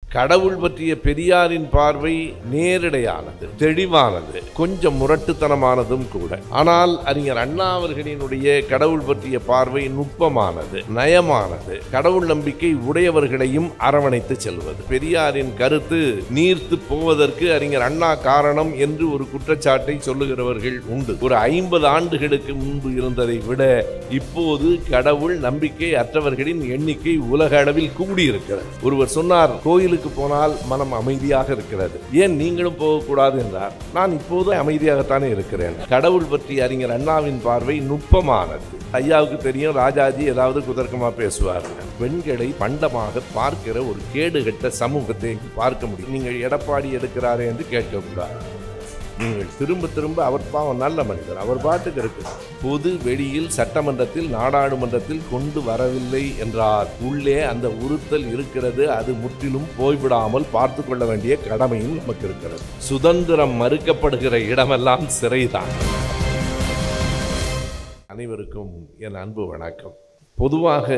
கடவுள் பற்றிய பெரியாரின் பார்வை நேரிடையானது தெளிவானது கொஞ்சம் முரட்டுத்தனமானதும் கூட ஆனால் அறிஞர் அண்ணா அவர்களினுடைய கடவுள் பற்றிய பார்வை நுட்பமானது நயமானது கடவுள் நம்பிக்கை உடையவர்களையும் அரவணைத்து செல்வது பெரியாரின் கருத்து நீர்த்து போவதற்கு அறிஞர் அண்ணா காரணம் என்று ஒரு குற்றச்சாட்டை சொல்லுகிறவர்கள் உண்டு ஒரு ஐம்பது ஆண்டுகளுக்கு முன்பு இருந்ததை விட இப்போது கடவுள் நம்பிக்கை அற்றவர்களின் எண்ணிக்கை உலக அளவில் கூடியிருக்கிறது ஒருவர் சொன்னார் கோயிலுக்கு போனால் மனம் அமைதியாக இருக்கிறது ஏன் நீங்களும் போகக்கூடாது என்றார் நான் இப்போது அமைதியாகத்தானே இருக்கிறேன் கடவுள் பற்றி அறிஞர் அண்ணாவின் பார்வை நுட்பமானது ஐயாவுக்கு தெரியும் ராஜாஜி ஏதாவது குதர்க்கமா பேசுவார் பெண்களை பண்டமாக பார்க்கிற ஒரு கேடுகட்ட சமூகத்தை பார்க்க முடியும் நீங்கள் எடப்பாடி எடுக்கிறாரே என்று கேட்கக்கூடாது நீங்கள் திரும்ப திரும்ப அவர் பாவம் நல்ல மனிதர் அவர் பாட்டுக்கு இருக்கிறார் பொது வெளியில் சட்டமன்றத்தில் நாடாளுமன்றத்தில் கொண்டு வரவில்லை என்றார் உள்ளே அந்த உறுத்தல் இருக்கிறது அது முற்றிலும் போய்விடாமல் பார்த்து கொள்ள வேண்டிய கடமையும் நமக்கு இருக்கிறது சுதந்திரம் மறுக்கப்படுகிற இடமெல்லாம் சிறைதான் அனைவருக்கும் என் அன்பு வணக்கம் பொதுவாக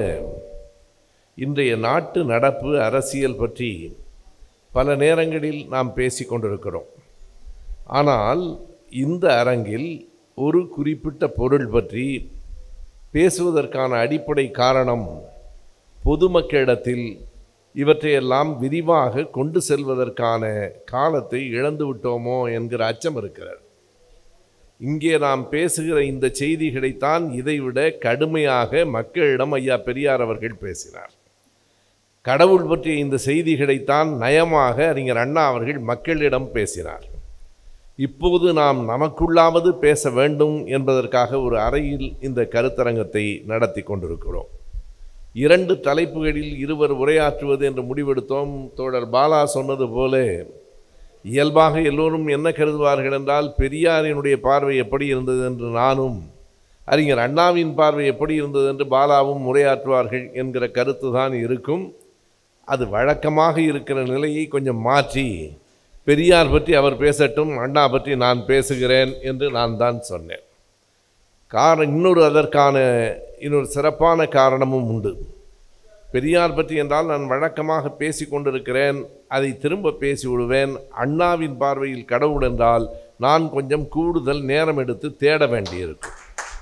இன்றைய நாட்டு நடப்பு அரசியல் பற்றி பல நேரங்களில் நாம் பேசிக் கொண்டிருக்கிறோம் ஆனால் இந்த அரங்கில் ஒரு குறிப்பிட்ட பொருள் பற்றி பேசுவதற்கான அடிப்படை காரணம் பொதுமக்களிடத்தில் இவற்றையெல்லாம் விரிவாக கொண்டு செல்வதற்கான காலத்தை இழந்து விட்டோமோ என்கிற அச்சம் இருக்கிறது இங்கே நாம் பேசுகிற இந்த செய்திகளைத்தான் இதைவிட கடுமையாக மக்களிடம் ஐயா பெரியார் அவர்கள் பேசினார் கடவுள் பற்றிய இந்த செய்திகளைத்தான் நயமாக அறிஞர் அண்ணா அவர்கள் மக்களிடம் பேசினார் இப்போது நாம் நமக்குள்ளாவது பேச வேண்டும் என்பதற்காக ஒரு அறையில் இந்த கருத்தரங்கத்தை நடத்தி கொண்டிருக்கிறோம் இரண்டு தலைப்புகளில் இருவர் உரையாற்றுவது என்று முடிவெடுத்தோம் தோழர் பாலா சொன்னது போல இயல்பாக எல்லோரும் என்ன கருதுவார்கள் என்றால் பெரியாரினுடைய பார்வை எப்படி இருந்தது என்று நானும் அறிஞர் அண்ணாவின் பார்வை எப்படி இருந்தது என்று பாலாவும் உரையாற்றுவார்கள் என்கிற கருத்து தான் இருக்கும் அது வழக்கமாக இருக்கிற நிலையை கொஞ்சம் மாற்றி பெரியார் பற்றி அவர் பேசட்டும் அண்ணா பற்றி நான் பேசுகிறேன் என்று நான் தான் சொன்னேன் காரணம் இன்னொரு அதற்கான இன்னொரு சிறப்பான காரணமும் உண்டு பெரியார் பற்றி என்றால் நான் வழக்கமாக பேசி கொண்டிருக்கிறேன் அதை திரும்ப பேசி விடுவேன் அண்ணாவின் பார்வையில் கடவுள் என்றால் நான் கொஞ்சம் கூடுதல் நேரம் எடுத்து தேட வேண்டியிருக்கும்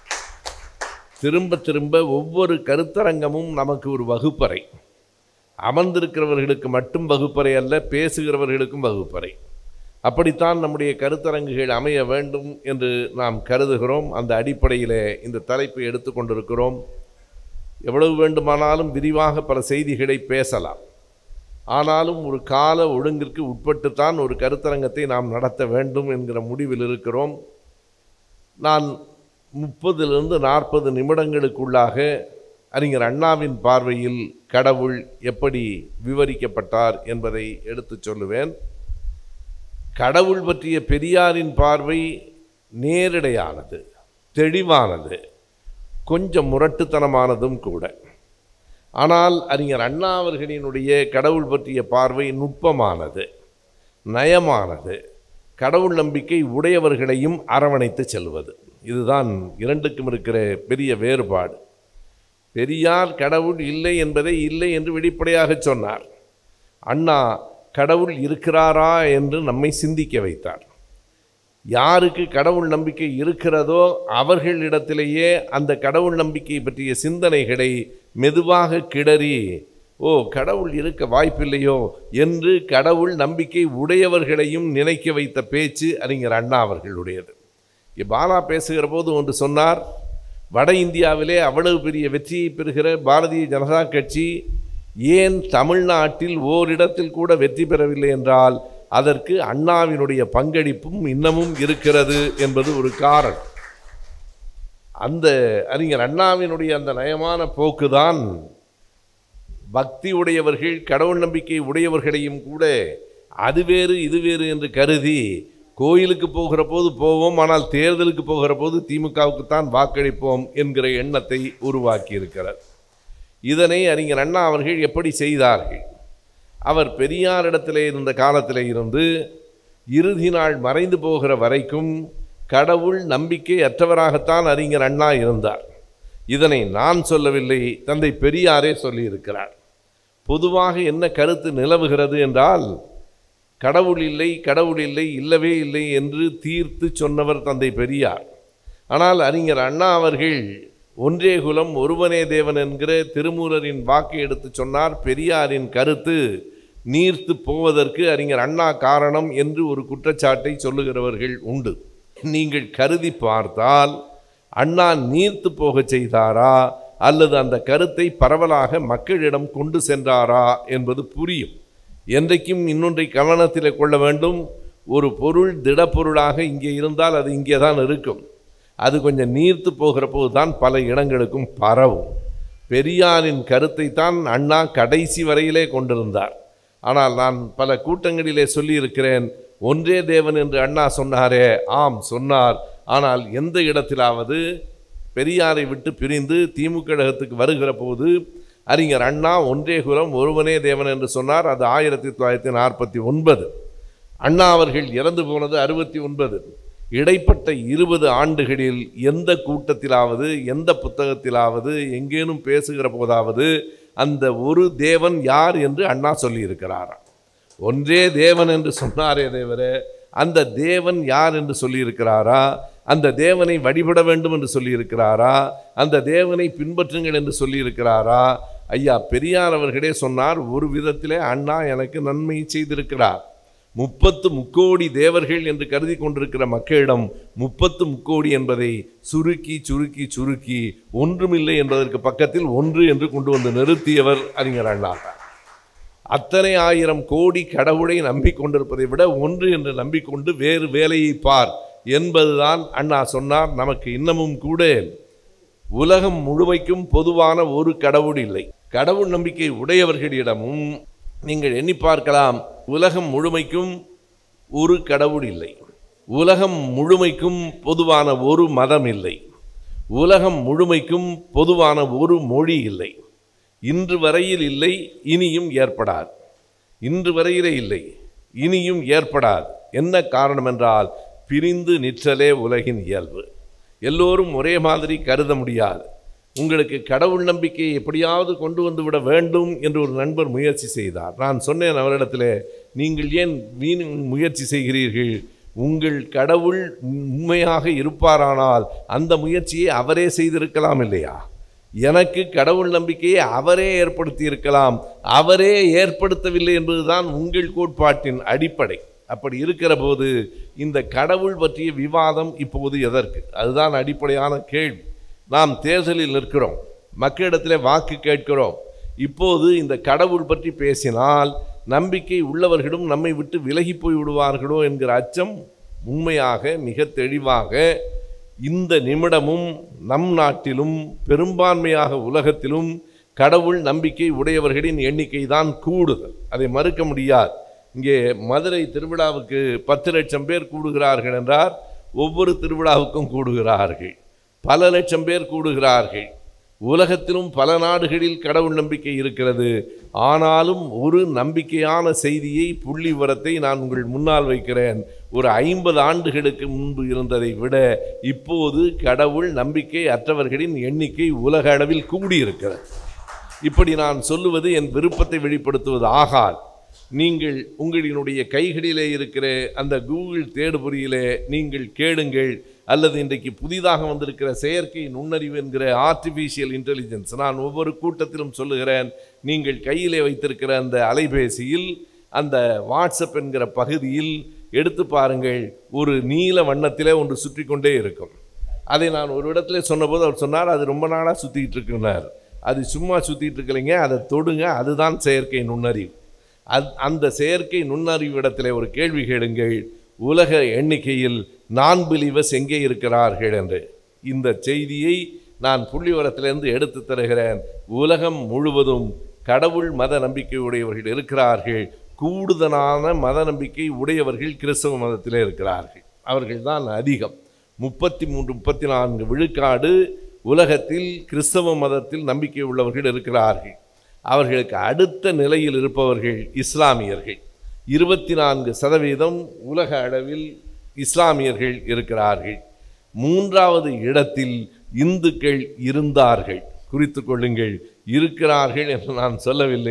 திரும்ப திரும்ப ஒவ்வொரு கருத்தரங்கமும் நமக்கு ஒரு வகுப்பறை அமர்ந்திருக்கிறவர்களுக்கு மட்டும் வகுப்பறை அல்ல பேசுகிறவர்களுக்கும் வகுப்பறை அப்படித்தான் நம்முடைய கருத்தரங்குகள் அமைய வேண்டும் என்று நாம் கருதுகிறோம் அந்த அடிப்படையில் இந்த தலைப்பை எடுத்துக்கொண்டிருக்கிறோம் எவ்வளவு வேண்டுமானாலும் விரிவாக பல செய்திகளை பேசலாம் ஆனாலும் ஒரு கால ஒழுங்கிற்கு உட்பட்டுத்தான் ஒரு கருத்தரங்கத்தை நாம் நடத்த வேண்டும் என்கிற முடிவில் இருக்கிறோம் நான் முப்பதிலிருந்து நாற்பது நிமிடங்களுக்குள்ளாக அறிஞர் அண்ணாவின் பார்வையில் கடவுள் எப்படி விவரிக்கப்பட்டார் என்பதை எடுத்துச் சொல்லுவேன் கடவுள் பற்றிய பெரியாரின் பார்வை நேரிடையானது தெளிவானது கொஞ்சம் முரட்டுத்தனமானதும் கூட ஆனால் அறிஞர் அண்ணா அவர்களினுடைய கடவுள் பற்றிய பார்வை நுட்பமானது நயமானது கடவுள் நம்பிக்கை உடையவர்களையும் அரவணைத்து செல்வது இதுதான் இரண்டுக்கும் இருக்கிற பெரிய வேறுபாடு பெரியார் கடவுள் இல்லை என்பதை இல்லை என்று வெளிப்படையாக சொன்னார் அண்ணா கடவுள் இருக்கிறாரா என்று நம்மை சிந்திக்க வைத்தார் யாருக்கு கடவுள் நம்பிக்கை இருக்கிறதோ அவர்களிடத்திலேயே அந்த கடவுள் நம்பிக்கை பற்றிய சிந்தனைகளை மெதுவாக கிளறி ஓ கடவுள் இருக்க வாய்ப்பில்லையோ என்று கடவுள் நம்பிக்கை உடையவர்களையும் நினைக்க வைத்த பேச்சு அறிஞர் அண்ணா அவர்களுடையது இங்கே பாலா பேசுகிற போது ஒன்று சொன்னார் வட இந்தியாவிலே அவ்வளவு பெரிய வெற்றியை பெறுகிற பாரதிய ஜனதா கட்சி ஏன் தமிழ்நாட்டில் ஓரிடத்தில் கூட வெற்றி பெறவில்லை என்றால் அதற்கு அண்ணாவினுடைய பங்களிப்பும் இன்னமும் இருக்கிறது என்பது ஒரு காரணம் அந்த அறிஞர் அண்ணாவினுடைய அந்த நயமான போக்குதான் பக்தி உடையவர்கள் கடவுள் நம்பிக்கை உடையவர்களையும் கூட அது வேறு இது வேறு என்று கருதி கோயிலுக்கு போகிற போது போவோம் ஆனால் தேர்தலுக்கு போகிற போது திமுகவுக்குத்தான் வாக்களிப்போம் என்கிற எண்ணத்தை உருவாக்கி இருக்கிறார் இதனை அறிஞர் அண்ணா அவர்கள் எப்படி செய்தார்கள் அவர் பெரியாரிடத்திலே இருந்த காலத்திலே இருந்து இறுதி நாள் மறைந்து போகிற வரைக்கும் கடவுள் நம்பிக்கை அற்றவராகத்தான் அறிஞர் அண்ணா இருந்தார் இதனை நான் சொல்லவில்லை தந்தை பெரியாரே சொல்லியிருக்கிறார் பொதுவாக என்ன கருத்து நிலவுகிறது என்றால் கடவுள் இல்லை கடவுள் இல்லை இல்லவே இல்லை என்று தீர்த்து சொன்னவர் தந்தை பெரியார் ஆனால் அறிஞர் அண்ணா அவர்கள் ஒன்றே குலம் ஒருவனே தேவன் என்கிற திருமூலரின் வாக்கை எடுத்து சொன்னார் பெரியாரின் கருத்து நீர்த்து போவதற்கு அறிஞர் அண்ணா காரணம் என்று ஒரு குற்றச்சாட்டை சொல்லுகிறவர்கள் உண்டு நீங்கள் கருதி பார்த்தால் அண்ணா நீர்த்து போகச் செய்தாரா அல்லது அந்த கருத்தை பரவலாக மக்களிடம் கொண்டு சென்றாரா என்பது புரியும் என்றைக்கும் இன்னொன்றை கவனத்தில் கொள்ள வேண்டும் ஒரு பொருள் திடப்பொருளாக இங்கே இருந்தால் அது இங்கே தான் இருக்கும் அது கொஞ்சம் நீர்த்து போகிற போது தான் பல இடங்களுக்கும் பரவும் பெரியாரின் கருத்தை தான் அண்ணா கடைசி வரையிலே கொண்டிருந்தார் ஆனால் நான் பல கூட்டங்களிலே சொல்லியிருக்கிறேன் ஒன்றே தேவன் என்று அண்ணா சொன்னாரே ஆம் சொன்னார் ஆனால் எந்த இடத்திலாவது பெரியாரை விட்டு பிரிந்து திமுக கழகத்துக்கு வருகிற போது அறிஞர் அண்ணா ஒன்றே குலம் ஒருவனே தேவன் என்று சொன்னார் அது ஆயிரத்தி தொள்ளாயிரத்தி நாற்பத்தி ஒன்பது அண்ணா அவர்கள் இறந்து போனது அறுபத்தி ஒன்பது இடைப்பட்ட இருபது ஆண்டுகளில் எந்த கூட்டத்திலாவது எந்த புத்தகத்திலாவது எங்கேனும் பேசுகிற போதாவது அந்த ஒரு தேவன் யார் என்று அண்ணா சொல்லியிருக்கிறாராம் ஒன்றே தேவன் என்று சொன்னாரே தவிர அந்த தேவன் யார் என்று சொல்லியிருக்கிறாரா அந்த தேவனை வழிபட வேண்டும் என்று சொல்லியிருக்கிறாரா அந்த தேவனை பின்பற்றுங்கள் என்று சொல்லியிருக்கிறாரா ஐயா பெரியார் அவர்களே சொன்னார் ஒரு விதத்திலே அண்ணா எனக்கு நன்மை செய்திருக்கிறார் முப்பத்து முக்கோடி தேவர்கள் என்று கருதி கொண்டிருக்கிற மக்களிடம் முப்பத்து முக்கோடி என்பதை சுருக்கி சுருக்கி சுருக்கி ஒன்றுமில்லை என்பதற்கு பக்கத்தில் ஒன்று என்று கொண்டு வந்து நிறுத்தியவர் அறிஞர் அண்ணா அத்தனை ஆயிரம் கோடி கடவுளை நம்பிக்கொண்டிருப்பதை விட ஒன்று என்று நம்பிக்கொண்டு வேறு வேலையை பார் என்பதுதான் அண்ணா சொன்னார் நமக்கு இன்னமும் கூட உலகம் முழுமைக்கும் பொதுவான ஒரு கடவுள் இல்லை கடவுள் நம்பிக்கை உடையவர்களிடமும் நீங்கள் எண்ணி பார்க்கலாம் உலகம் முழுமைக்கும் ஒரு கடவுள் இல்லை உலகம் முழுமைக்கும் பொதுவான ஒரு மதம் இல்லை உலகம் முழுமைக்கும் பொதுவான ஒரு மொழி இல்லை இன்று வரையில் இல்லை இனியும் ஏற்படாது இன்று வரையிலே இல்லை இனியும் ஏற்படாது என்ன காரணம் என்றால் பிரிந்து நிற்றலே உலகின் இயல்பு எல்லோரும் ஒரே மாதிரி கருத முடியாது உங்களுக்கு கடவுள் நம்பிக்கையை எப்படியாவது கொண்டு வந்து விட வேண்டும் என்று ஒரு நண்பர் முயற்சி செய்தார் நான் சொன்னேன் அவரிடத்தில் நீங்கள் ஏன் வீண் முயற்சி செய்கிறீர்கள் உங்கள் கடவுள் உண்மையாக இருப்பாரானால் அந்த முயற்சியை அவரே செய்திருக்கலாம் இல்லையா எனக்கு கடவுள் நம்பிக்கையை அவரே ஏற்படுத்தி இருக்கலாம் அவரே ஏற்படுத்தவில்லை என்பதுதான் உங்கள் கோட்பாட்டின் அடிப்படை அப்படி இருக்கிற போது இந்த கடவுள் பற்றிய விவாதம் இப்போது எதற்கு அதுதான் அடிப்படையான கேள்வி நாம் தேர்தலில் நிற்கிறோம் மக்களிடத்தில் வாக்கு கேட்கிறோம் இப்போது இந்த கடவுள் பற்றி பேசினால் நம்பிக்கை உள்ளவர்களும் நம்மை விட்டு விலகி போய் விடுவார்களோ என்கிற அச்சம் உண்மையாக மிக தெளிவாக இந்த நிமிடமும் நம் நாட்டிலும் பெரும்பான்மையாக உலகத்திலும் கடவுள் நம்பிக்கை உடையவர்களின் எண்ணிக்கை தான் கூடுதல் அதை மறுக்க முடியாது இங்கே மதுரை திருவிழாவுக்கு பத்து லட்சம் பேர் கூடுகிறார்கள் என்றார் ஒவ்வொரு திருவிழாவுக்கும் கூடுகிறார்கள் பல லட்சம் பேர் கூடுகிறார்கள் உலகத்திலும் பல நாடுகளில் கடவுள் நம்பிக்கை இருக்கிறது ஆனாலும் ஒரு நம்பிக்கையான செய்தியை புள்ளி விவரத்தை நான் உங்கள் முன்னால் வைக்கிறேன் ஒரு ஐம்பது ஆண்டுகளுக்கு முன்பு இருந்ததை விட இப்போது கடவுள் நம்பிக்கை அற்றவர்களின் எண்ணிக்கை உலக அளவில் கூடியிருக்கிறது இப்படி நான் சொல்லுவது என் விருப்பத்தை வெளிப்படுத்துவது ஆகாது நீங்கள் உங்களினுடைய கைகளிலே இருக்கிற அந்த கூகுள் தேடுபொறியிலே நீங்கள் கேளுங்கள் அல்லது இன்றைக்கு புதிதாக வந்திருக்கிற செயற்கை நுண்ணறிவு என்கிற ஆர்டிஃபிஷியல் இன்டெலிஜென்ஸ் நான் ஒவ்வொரு கூட்டத்திலும் சொல்லுகிறேன் நீங்கள் கையிலே வைத்திருக்கிற அந்த அலைபேசியில் அந்த வாட்ஸ்அப் என்கிற பகுதியில் எடுத்து பாருங்கள் ஒரு நீல வண்ணத்திலே ஒன்று சுற்றி கொண்டே இருக்கும் அதை நான் ஒரு இடத்துல சொன்னபோது அவர் சொன்னார் அது ரொம்ப நாளாக சுற்றிக்கிட்டு இருக்குனார் அது சும்மா சுற்றிட்டு இருக்கலைங்க அதை தொடுங்க அதுதான் செயற்கை நுண்ணறிவு அத் அந்த செயற்கை நுண்ணறிவு இடத்துல ஒரு கேள்வி கேளுங்கள் உலக எண்ணிக்கையில் நான் பிலீவர்ஸ் எங்கே இருக்கிறார்கள் என்று இந்த செய்தியை நான் புள்ளிவரத்திலிருந்து எடுத்து தருகிறேன் உலகம் முழுவதும் கடவுள் மத நம்பிக்கை உடையவர்கள் இருக்கிறார்கள் கூடுதலான மத நம்பிக்கை உடையவர்கள் கிறிஸ்தவ மதத்திலே இருக்கிறார்கள் அவர்கள்தான் அதிகம் முப்பத்தி மூன்று முப்பத்தி நான்கு விழுக்காடு உலகத்தில் கிறிஸ்தவ மதத்தில் நம்பிக்கை உள்ளவர்கள் இருக்கிறார்கள் அவர்களுக்கு அடுத்த நிலையில் இருப்பவர்கள் இஸ்லாமியர்கள் இருபத்தி நான்கு சதவீதம் உலக அளவில் இஸ்லாமியர்கள் இருக்கிறார்கள் மூன்றாவது இடத்தில் இந்துக்கள் இருந்தார்கள் குறித்து கொள்ளுங்கள் இருக்கிறார்கள் என்று நான் சொல்லவில்லை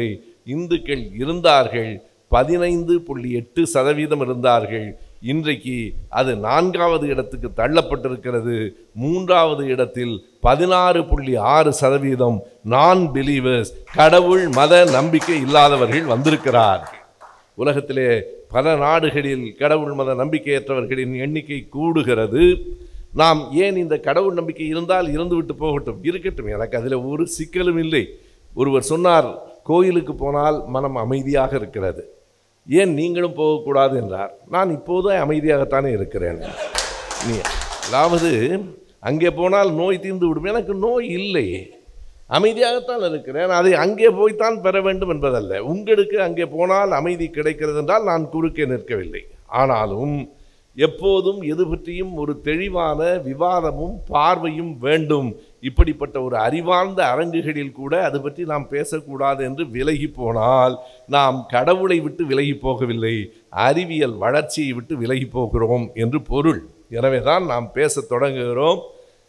இந்துக்கள் இருந்தார்கள் பதினைந்து புள்ளி எட்டு சதவீதம் இருந்தார்கள் இன்றைக்கு அது நான்காவது இடத்துக்கு தள்ளப்பட்டிருக்கிறது மூன்றாவது இடத்தில் பதினாறு புள்ளி ஆறு சதவீதம் நான் பிலீவர்ஸ் கடவுள் மத நம்பிக்கை இல்லாதவர்கள் வந்திருக்கிறார்கள் உலகத்திலே பல நாடுகளில் கடவுள் மத நம்பிக்கையற்றவர்களின் எண்ணிக்கை கூடுகிறது நாம் ஏன் இந்த கடவுள் நம்பிக்கை இருந்தால் இருந்துவிட்டு போகட்டும் இருக்கட்டும் எனக்கு அதில் ஒரு சிக்கலும் இல்லை ஒருவர் சொன்னார் கோயிலுக்கு போனால் மனம் அமைதியாக இருக்கிறது ஏன் நீங்களும் போகக்கூடாது என்றார் நான் இப்போதும் அமைதியாகத்தானே இருக்கிறேன் நீ அதாவது அங்கே போனால் நோய் தீர்ந்து விடும் எனக்கு நோய் இல்லை அமைதியாகத்தான் இருக்கிறேன் அதை அங்கே போய்த்தான் பெற வேண்டும் என்பதல்ல உங்களுக்கு அங்கே போனால் அமைதி கிடைக்கிறது என்றால் நான் குறுக்கே நிற்கவில்லை ஆனாலும் எப்போதும் எது பற்றியும் ஒரு தெளிவான விவாதமும் பார்வையும் வேண்டும் இப்படிப்பட்ட ஒரு அறிவார்ந்த அரங்குகளில் கூட அது பற்றி நாம் பேசக்கூடாது என்று விலகி போனால் நாம் கடவுளை விட்டு விலகி போகவில்லை அறிவியல் வளர்ச்சியை விட்டு விலகி போகிறோம் என்று பொருள் எனவே தான் நாம் பேசத் தொடங்குகிறோம்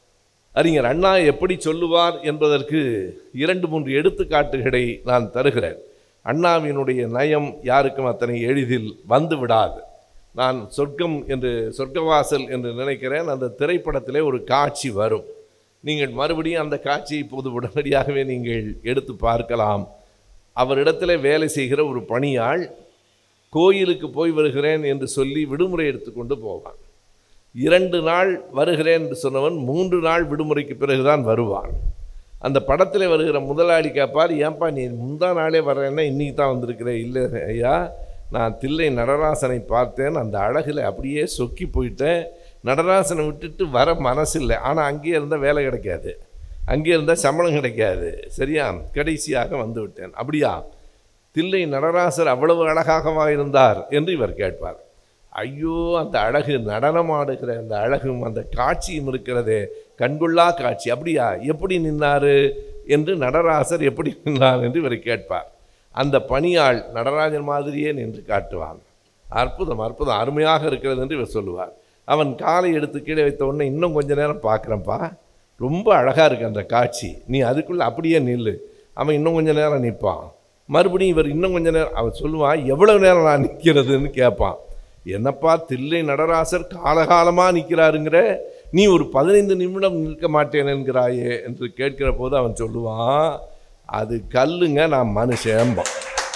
அறிஞர் அண்ணா எப்படி சொல்லுவார் என்பதற்கு இரண்டு மூன்று எடுத்துக்காட்டுகளை நான் தருகிறேன் அண்ணாவினுடைய நயம் யாருக்கும் அத்தனை எளிதில் வந்து விடாது நான் சொர்க்கம் என்று சொர்க்கவாசல் என்று நினைக்கிறேன் அந்த திரைப்படத்திலே ஒரு காட்சி வரும் நீங்கள் மறுபடியும் அந்த காட்சியை இப்போது உடனடியாகவே நீங்கள் எடுத்து பார்க்கலாம் அவரிடத்தில் வேலை செய்கிற ஒரு பணியாள் கோயிலுக்கு போய் வருகிறேன் என்று சொல்லி விடுமுறை எடுத்துக்கொண்டு போவான் இரண்டு நாள் வருகிறேன் என்று சொன்னவன் மூன்று நாள் விடுமுறைக்கு பிறகுதான் வருவான் அந்த படத்தில் வருகிற முதலாளி கேட்பார் ஏன்பா நீ முந்தா நாளே வர்றேன்னா இன்றைக்கி தான் வந்திருக்கிற இல்லை ஐயா நான் தில்லை நடராசனை பார்த்தேன் அந்த அழகில் அப்படியே சொக்கி போயிட்டேன் நடராசனை விட்டுட்டு வர மனசு இல்லை ஆனால் அங்கேயே இருந்தால் வேலை கிடைக்காது அங்கே இருந்தால் சம்பளம் கிடைக்காது சரியா கடைசியாக வந்து விட்டேன் அப்படியா தில்லை நடராசர் அவ்வளவு அழகாகவா இருந்தார் என்று இவர் கேட்பார் ஐயோ அந்த அழகு நடனமாடுகிற அந்த அழகும் அந்த காட்சியும் இருக்கிறதே கண்கொள்ளா காட்சி அப்படியா எப்படி நின்னாரு என்று நடராசர் எப்படி நின்றார் என்று இவர் கேட்பார் அந்த பணியாள் நடராஜன் மாதிரியே நின்று காட்டுவான் அற்புதம் அற்புதம் அருமையாக இருக்கிறது என்று இவர் சொல்லுவார் அவன் காலை எடுத்து கீழே வைத்த உடனே இன்னும் கொஞ்ச நேரம் பார்க்குறேன்ப்பா ரொம்ப அழகாக இருக்கு அந்த காட்சி நீ அதுக்குள்ளே அப்படியே நில்லு அவன் இன்னும் கொஞ்ச நேரம் நிற்பான் மறுபடியும் இவர் இன்னும் கொஞ்ச நேரம் அவன் சொல்லுவான் எவ்வளவு நேரம் நான் நிற்கிறதுன்னு கேட்பான் என்னப்பா தில்லை நடராசர் காலகாலமாக நிற்கிறாருங்கிற நீ ஒரு பதினைந்து நிமிடம் நிற்க மாட்டேன் என்கிறாயே என்று கேட்கிற போது அவன் சொல்லுவான் அது கல்லுங்க நான் மனுஷன்பா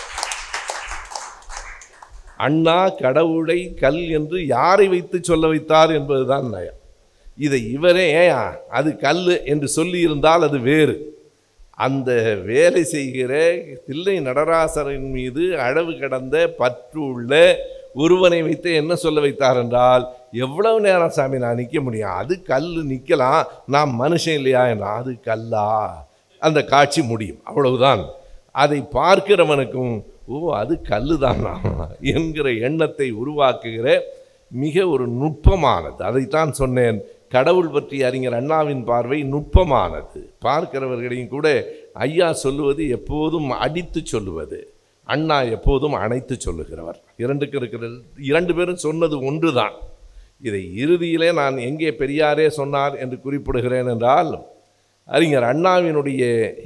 அண்ணா கடவுளை கல் என்று யாரை வைத்து சொல்ல வைத்தார் என்பதுதான் நயம் இதை இவரே ஏன் அது கல் என்று சொல்லியிருந்தால் அது வேறு அந்த வேலை செய்கிற தில்லை நடராசரின் மீது அளவு கடந்த பற்று உள்ள ஒருவனை வைத்து என்ன சொல்ல வைத்தார் என்றால் எவ்வளவு நேரம் சாமி நான் நிற்க முடியும் அது கல் நிற்கலாம் நான் மனுஷன் இல்லையா என்றால் அது கல்லா அந்த காட்சி முடியும் அவ்வளவுதான் அதை பார்க்கிறவனுக்கும் ஓ அது கல்லு தானா என்கிற எண்ணத்தை உருவாக்குகிற மிக ஒரு நுட்பமானது அதைத்தான் சொன்னேன் கடவுள் பற்றி அறிஞர் அண்ணாவின் பார்வை நுட்பமானது பார்க்கிறவர்களையும் கூட ஐயா சொல்லுவது எப்போதும் அடித்து சொல்லுவது அண்ணா எப்போதும் அணைத்து சொல்லுகிறவர் இரண்டுக்கு இருக்கிறது இரண்டு பேரும் சொன்னது ஒன்றுதான் இதை இறுதியிலே நான் எங்கே பெரியாரே சொன்னார் என்று குறிப்பிடுகிறேன் என்றால் அறிஞர் அண்ணாவினுடைய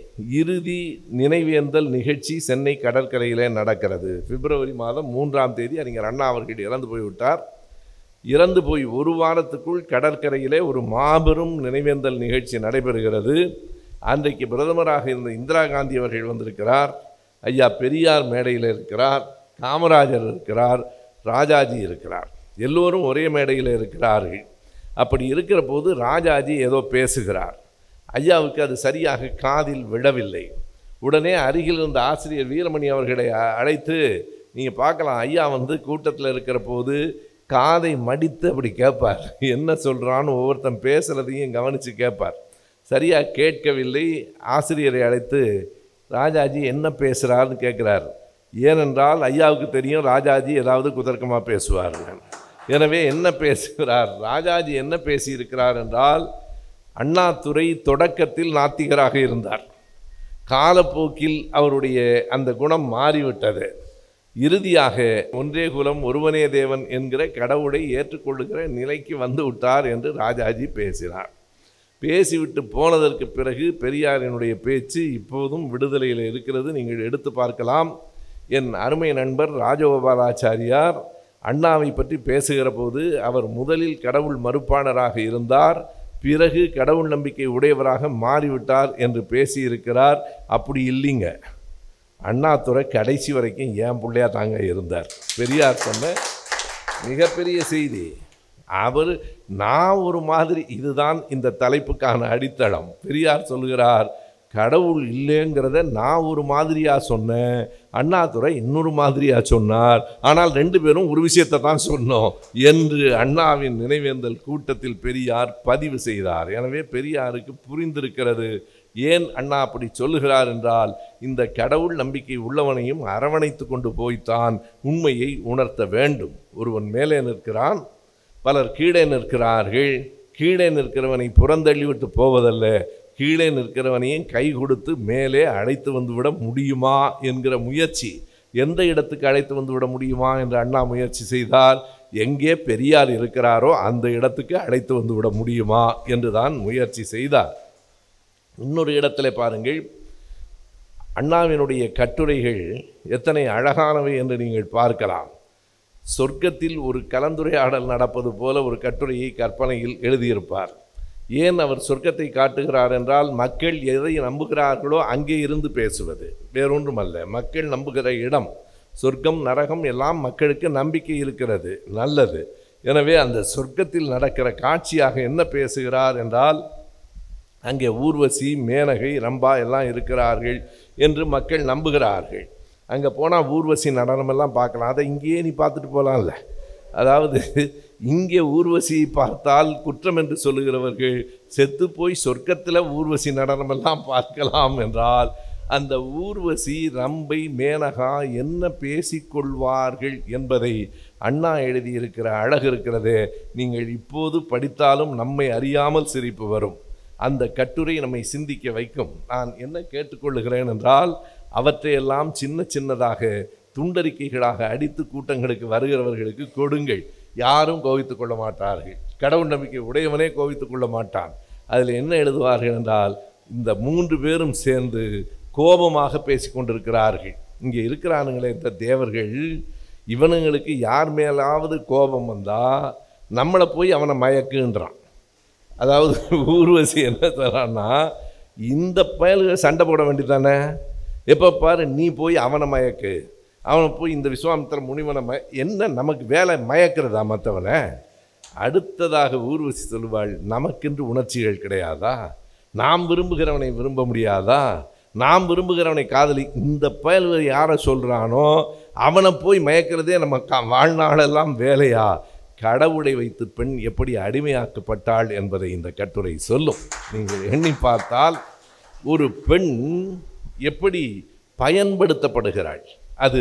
இறுதி நினைவேந்தல் நிகழ்ச்சி சென்னை கடற்கரையிலே நடக்கிறது பிப்ரவரி மாதம் மூன்றாம் தேதி அறிஞர் அண்ணா அவர்கள் இறந்து போய்விட்டார் இறந்து போய் ஒரு வாரத்துக்குள் கடற்கரையிலே ஒரு மாபெரும் நினைவேந்தல் நிகழ்ச்சி நடைபெறுகிறது அன்றைக்கு பிரதமராக இருந்த இந்திரா காந்தி அவர்கள் வந்திருக்கிறார் ஐயா பெரியார் மேடையில் இருக்கிறார் காமராஜர் இருக்கிறார் ராஜாஜி இருக்கிறார் எல்லோரும் ஒரே மேடையில் இருக்கிறார்கள் அப்படி இருக்கிற போது ராஜாஜி ஏதோ பேசுகிறார் ஐயாவுக்கு அது சரியாக காதில் விழவில்லை உடனே அருகில் இருந்த ஆசிரியர் வீரமணி அவர்களை அ- அழைத்து நீங்கள் பார்க்கலாம் ஐயா வந்து கூட்டத்தில் இருக்கிற போது காதை மடித்து அப்படி கேட்பார் என்ன சொல்கிறான்னு ஒவ்வொருத்தன் பேசுகிறதையும் கவனித்து கேட்பார் சரியாக கேட்கவில்லை ஆசிரியரை அழைத்து ராஜாஜி என்ன பேசுகிறாருன்னு கேட்குறார் ஏனென்றால் ஐயாவுக்கு தெரியும் ராஜாஜி ஏதாவது குதர்க்கமாக பேசுவார் எனவே என்ன பேசுகிறார் ராஜாஜி என்ன பேசியிருக்கிறார் என்றால் அண்ணாதுரை தொடக்கத்தில் நாத்திகராக இருந்தார் காலப்போக்கில் அவருடைய அந்த குணம் மாறிவிட்டது இறுதியாக ஒன்றே குலம் ஒருவனே தேவன் என்கிற கடவுளை ஏற்றுக்கொள்ளுகிற நிலைக்கு வந்து விட்டார் என்று ராஜாஜி பேசினார் பேசிவிட்டு போனதற்கு பிறகு பெரியாரினுடைய பேச்சு இப்போதும் விடுதலையில் இருக்கிறது நீங்கள் எடுத்து பார்க்கலாம் என் அருமை நண்பர் ராஜகோபாலாச்சாரியார் அண்ணாவை பற்றி பேசுகிற போது அவர் முதலில் கடவுள் மறுப்பாளராக இருந்தார் பிறகு கடவுள் நம்பிக்கை உடையவராக மாறிவிட்டார் என்று பேசியிருக்கிறார் அப்படி இல்லைங்க அண்ணாதுரை கடைசி வரைக்கும் ஏன் பிள்ளையா தாங்க இருந்தார் பெரியார் சொன்ன மிகப்பெரிய செய்தி அவர் நான் ஒரு மாதிரி இதுதான் இந்த தலைப்புக்கான அடித்தளம் பெரியார் சொல்கிறார் கடவுள் இல்லைங்கிறத நான் ஒரு மாதிரியாக சொன்னேன் அண்ணாதுரை இன்னொரு மாதிரியாக சொன்னார் ஆனால் ரெண்டு பேரும் ஒரு விஷயத்தை தான் சொன்னோம் என்று அண்ணாவின் நினைவேந்தல் கூட்டத்தில் பெரியார் பதிவு செய்தார் எனவே பெரியாருக்கு புரிந்திருக்கிறது ஏன் அண்ணா அப்படி சொல்லுகிறார் என்றால் இந்த கடவுள் நம்பிக்கை உள்ளவனையும் அரவணைத்து கொண்டு போய்த்தான் உண்மையை உணர்த்த வேண்டும் ஒருவன் மேலே நிற்கிறான் பலர் கீழே நிற்கிறார்கள் கீழே நிற்கிறவனை புறந்தள்ளிவிட்டு போவதல்ல கீழே நிற்கிறவனையும் கை கொடுத்து மேலே அழைத்து வந்துவிட முடியுமா என்கிற முயற்சி எந்த இடத்துக்கு அழைத்து வந்துவிட முடியுமா என்று அண்ணா முயற்சி செய்தார் எங்கே பெரியார் இருக்கிறாரோ அந்த இடத்துக்கு அழைத்து வந்துவிட முடியுமா என்று தான் முயற்சி செய்தார் இன்னொரு இடத்துல பாருங்கள் அண்ணாவினுடைய கட்டுரைகள் எத்தனை அழகானவை என்று நீங்கள் பார்க்கலாம் சொர்க்கத்தில் ஒரு கலந்துரையாடல் நடப்பது போல ஒரு கட்டுரையை கற்பனையில் எழுதியிருப்பார் ஏன் அவர் சொர்க்கத்தை காட்டுகிறார் என்றால் மக்கள் எதை நம்புகிறார்களோ அங்கே இருந்து பேசுவது வேறொன்றுமல்ல மக்கள் நம்புகிற இடம் சொர்க்கம் நரகம் எல்லாம் மக்களுக்கு நம்பிக்கை இருக்கிறது நல்லது எனவே அந்த சொர்க்கத்தில் நடக்கிற காட்சியாக என்ன பேசுகிறார் என்றால் அங்கே ஊர்வசி மேனகை ரம்பா எல்லாம் இருக்கிறார்கள் என்று மக்கள் நம்புகிறார்கள் அங்கே போனால் ஊர்வசி நடனமெல்லாம் பார்க்கலாம் அதை இங்கேயே நீ பார்த்துட்டு போகலாம்ல அதாவது இங்கே ஊர்வசியை பார்த்தால் குற்றம் என்று சொல்லுகிறவர்கள் செத்து போய் சொர்க்கத்தில் ஊர்வசி நடனமெல்லாம் பார்க்கலாம் என்றால் அந்த ஊர்வசி ரம்பை மேனகா என்ன பேசிக்கொள்வார்கள் என்பதை அண்ணா எழுதியிருக்கிற அழகு இருக்கிறதே நீங்கள் இப்போது படித்தாலும் நம்மை அறியாமல் சிரிப்பு வரும் அந்த கட்டுரை நம்மை சிந்திக்க வைக்கும் நான் என்ன கேட்டுக்கொள்ளுகிறேன் என்றால் அவற்றையெல்லாம் சின்ன சின்னதாக துண்டறிக்கைகளாக அடித்து கூட்டங்களுக்கு வருகிறவர்களுக்கு கொடுங்கள் யாரும் கோவித்துக் கொள்ள மாட்டார்கள் கடவுள் நம்பிக்கை உடையவனே கோவித்துக் கொள்ள மாட்டான் அதில் என்ன எழுதுவார்கள் என்றால் இந்த மூன்று பேரும் சேர்ந்து கோபமாக பேசிக்கொண்டிருக்கிறார்கள் இங்கே இருக்கிறானுங்களே இந்த தேவர்கள் இவனுங்களுக்கு யார் மேலாவது கோபம் வந்தால் நம்மளை போய் அவனை மயக்குன்றான் அதாவது ஊர்வசி என்ன தரான்னா இந்த பயலுக சண்டை போட வேண்டியதானே எப்போ பாரு நீ போய் அவனை மயக்கு அவனை போய் இந்த விஸ்வாமித்திர முனிவனை மய என்ன நமக்கு வேலை மயக்கிறதா மற்றவனை அடுத்ததாக ஊர்வசி சொல்லுவாள் நமக்கென்று உணர்ச்சிகள் கிடையாதா நாம் விரும்புகிறவனை விரும்ப முடியாதா நாம் விரும்புகிறவனை காதலி இந்த பயல்கள் யாரை சொல்கிறானோ அவனை போய் மயக்கிறதே நம்ம கா வாழ்நாளெல்லாம் வேலையா கடவுளை வைத்து பெண் எப்படி அடிமையாக்கப்பட்டாள் என்பதை இந்த கட்டுரை சொல்லும் நீங்கள் எண்ணி பார்த்தால் ஒரு பெண் எப்படி பயன்படுத்தப்படுகிறாள் அது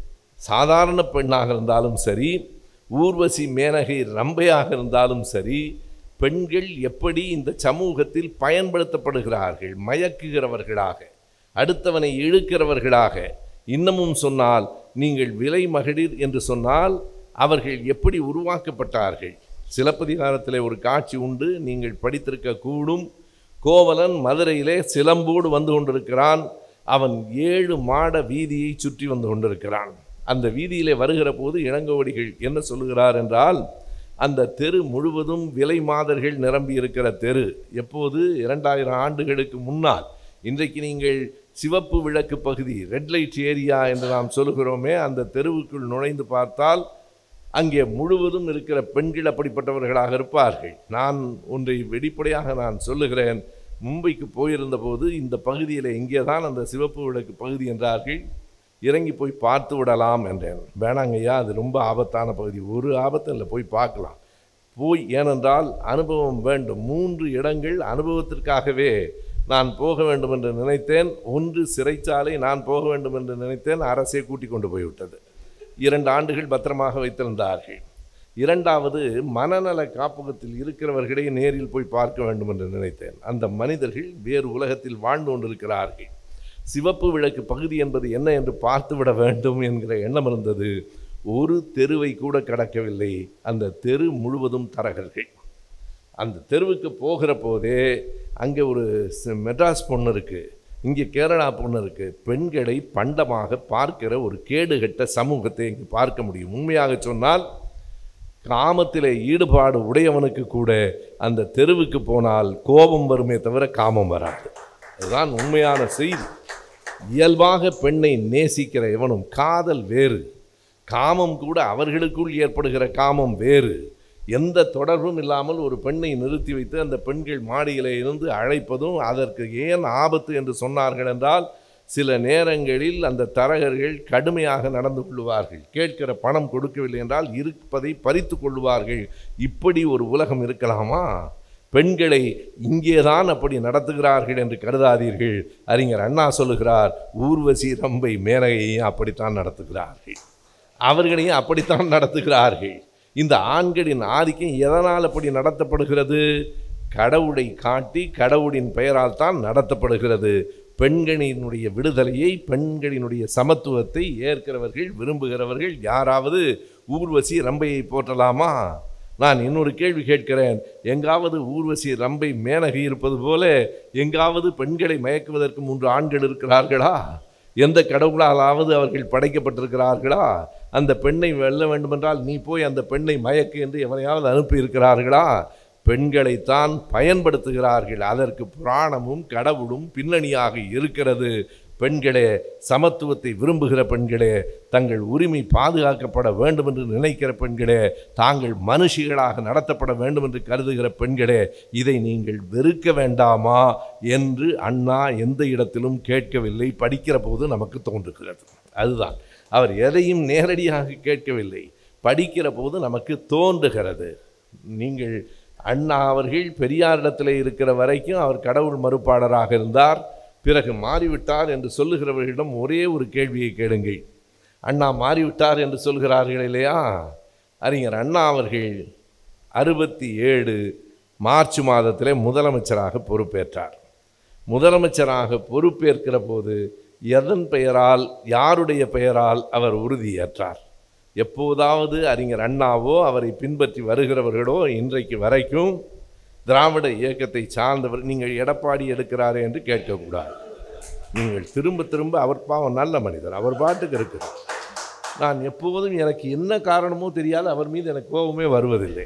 சாதாரண பெண்ணாக இருந்தாலும் சரி ஊர்வசி மேனகை ரம்பையாக இருந்தாலும் சரி பெண்கள் எப்படி இந்த சமூகத்தில் பயன்படுத்தப்படுகிறார்கள் மயக்குகிறவர்களாக அடுத்தவனை இழுக்கிறவர்களாக இன்னமும் சொன்னால் நீங்கள் விலை மகளிர் என்று சொன்னால் அவர்கள் எப்படி உருவாக்கப்பட்டார்கள் சிலப்பதிகாரத்தில் ஒரு காட்சி உண்டு நீங்கள் படித்திருக்க கூடும் கோவலன் மதுரையிலே சிலம்போடு வந்து கொண்டிருக்கிறான் அவன் ஏழு மாட வீதியை சுற்றி வந்து கொண்டிருக்கிறான் அந்த வீதியிலே வருகிற போது இளங்கோவடிகள் என்ன சொல்லுகிறார் என்றால் அந்த தெரு முழுவதும் விலை மாதர்கள் நிரம்பி இருக்கிற தெரு எப்போது இரண்டாயிரம் ஆண்டுகளுக்கு முன்னால் இன்றைக்கு நீங்கள் சிவப்பு விளக்கு பகுதி ரெட் லைட் ஏரியா என்று நாம் சொல்லுகிறோமே அந்த தெருவுக்குள் நுழைந்து பார்த்தால் அங்கே முழுவதும் இருக்கிற பெண்கள் அப்படிப்பட்டவர்களாக இருப்பார்கள் நான் ஒன்றை வெளிப்படையாக நான் சொல்லுகிறேன் மும்பைக்கு போயிருந்த போது இந்த பகுதியில் இங்கே தான் அந்த சிவப்பு விளக்கு பகுதி என்றார்கள் இறங்கி போய் பார்த்து விடலாம் என்றேன் வேணாங்கய்யா அது ரொம்ப ஆபத்தான பகுதி ஒரு ஆபத்தும் இல்லை போய் பார்க்கலாம் போய் ஏனென்றால் அனுபவம் வேண்டும் மூன்று இடங்கள் அனுபவத்திற்காகவே நான் போக வேண்டும் என்று நினைத்தேன் ஒன்று சிறைச்சாலை நான் போக வேண்டும் என்று நினைத்தேன் அரசே கூட்டிக் கொண்டு போய்விட்டது இரண்டு ஆண்டுகள் பத்திரமாக வைத்திருந்தார்கள் இரண்டாவது மனநல காப்பகத்தில் இருக்கிறவர்களை நேரில் போய் பார்க்க வேண்டும் என்று நினைத்தேன் அந்த மனிதர்கள் வேறு உலகத்தில் வாழ்ந்து கொண்டிருக்கிறார்கள் சிவப்பு விளக்கு பகுதி என்பது என்ன என்று பார்த்துவிட வேண்டும் என்கிற எண்ணம் இருந்தது ஒரு தெருவை கூட கடக்கவில்லை அந்த தெரு முழுவதும் தரகர்கள் அந்த தெருவுக்கு போகிற போதே அங்கே ஒரு ஸ்- மெட்ராஸ் பொண்ணு இருக்குது இங்கே கேரளா பொண்ணு இருக்குது பெண்களை பண்டமாக பார்க்கிற ஒரு கேடுகட்ட சமூகத்தை இங்கு பார்க்க முடியும் உண்மையாக சொன்னால் காமத்திலே ஈடுபாடு உடையவனுக்கு கூட அந்த தெருவுக்கு போனால் கோபம் வருமே தவிர காமம் வராது அதுதான் உண்மையான செய்தி இயல்பாக பெண்ணை நேசிக்கிற எவனும் காதல் வேறு காமம் கூட அவர்களுக்குள் ஏற்படுகிற காமம் வேறு எந்த தொடர்பும் இல்லாமல் ஒரு பெண்ணை நிறுத்தி வைத்து அந்த பெண்கள் மாடியிலே இருந்து அழைப்பதும் அதற்கு ஏன் ஆபத்து என்று சொன்னார்கள் என்றால் சில நேரங்களில் அந்த தரகர்கள் கடுமையாக நடந்து கொள்வார்கள் கேட்கிற பணம் கொடுக்கவில்லை என்றால் இருப்பதை பறித்து கொள்வார்கள் இப்படி ஒரு உலகம் இருக்கலாமா பெண்களை இங்கேதான் அப்படி நடத்துகிறார்கள் என்று கருதாதீர்கள் அறிஞர் அண்ணா சொல்லுகிறார் ஊர்வசி ரம்பை மேனகையையும் அப்படித்தான் நடத்துகிறார்கள் அவர்களையும் அப்படித்தான் நடத்துகிறார்கள் இந்த ஆண்களின் ஆதிக்கம் எதனால் அப்படி நடத்தப்படுகிறது கடவுளை காட்டி கடவுளின் பெயரால் தான் நடத்தப்படுகிறது பெண்களினுடைய விடுதலையை பெண்களினுடைய சமத்துவத்தை ஏற்கிறவர்கள் விரும்புகிறவர்கள் யாராவது ஊர்வசி ரம்பையை போற்றலாமா நான் இன்னொரு கேள்வி கேட்கிறேன் எங்காவது ஊர்வசி ரம்பை மேனகை இருப்பது போல எங்காவது பெண்களை மயக்குவதற்கு மூன்று ஆண்கள் இருக்கிறார்களா எந்த கடவுளாலாவது அவர்கள் படைக்கப்பட்டிருக்கிறார்களா அந்த பெண்ணை வெல்ல வேண்டுமென்றால் நீ போய் அந்த பெண்ணை மயக்கு என்று எவனையாவது அனுப்பி இருக்கிறார்களா பெண்களைத்தான் பயன்படுத்துகிறார்கள் அதற்கு புராணமும் கடவுளும் பின்னணியாக இருக்கிறது பெண்களே சமத்துவத்தை விரும்புகிற பெண்களே தங்கள் உரிமை பாதுகாக்கப்பட வேண்டும் என்று நினைக்கிற பெண்களே தாங்கள் மனுஷிகளாக நடத்தப்பட வேண்டும் என்று கருதுகிற பெண்களே இதை நீங்கள் வெறுக்க வேண்டாமா என்று அண்ணா எந்த இடத்திலும் கேட்கவில்லை படிக்கிற போது நமக்கு தோன்றுகிறது அதுதான் அவர் எதையும் நேரடியாக கேட்கவில்லை படிக்கிற போது நமக்கு தோன்றுகிறது நீங்கள் அண்ணா அவர்கள் பெரியாரிடத்தில் இருக்கிற வரைக்கும் அவர் கடவுள் மறுப்பாளராக இருந்தார் பிறகு மாறிவிட்டார் என்று சொல்லுகிறவர்களிடம் ஒரே ஒரு கேள்வியை கேளுங்கள் அண்ணா மாறிவிட்டார் என்று சொல்கிறார்கள் இல்லையா அறிஞர் அண்ணா அவர்கள் அறுபத்தி ஏழு மார்ச் மாதத்திலே முதலமைச்சராக பொறுப்பேற்றார் முதலமைச்சராக பொறுப்பேற்கிற போது எதன் பெயரால் யாருடைய பெயரால் அவர் உறுதியேற்றார் எப்போதாவது அறிஞர் அண்ணாவோ அவரை பின்பற்றி வருகிறவர்களோ இன்றைக்கு வரைக்கும் திராவிட இயக்கத்தை சார்ந்தவர் நீங்கள் எடப்பாடி எடுக்கிறாரே என்று கேட்கக்கூடாது நீங்கள் திரும்ப திரும்ப அவர் பாவம் நல்ல மனிதர் அவர் பாட்டுக்கு இருக்கிறார் நான் எப்போதும் எனக்கு என்ன காரணமோ தெரியாது அவர் மீது எனக்கு கோபமே வருவதில்லை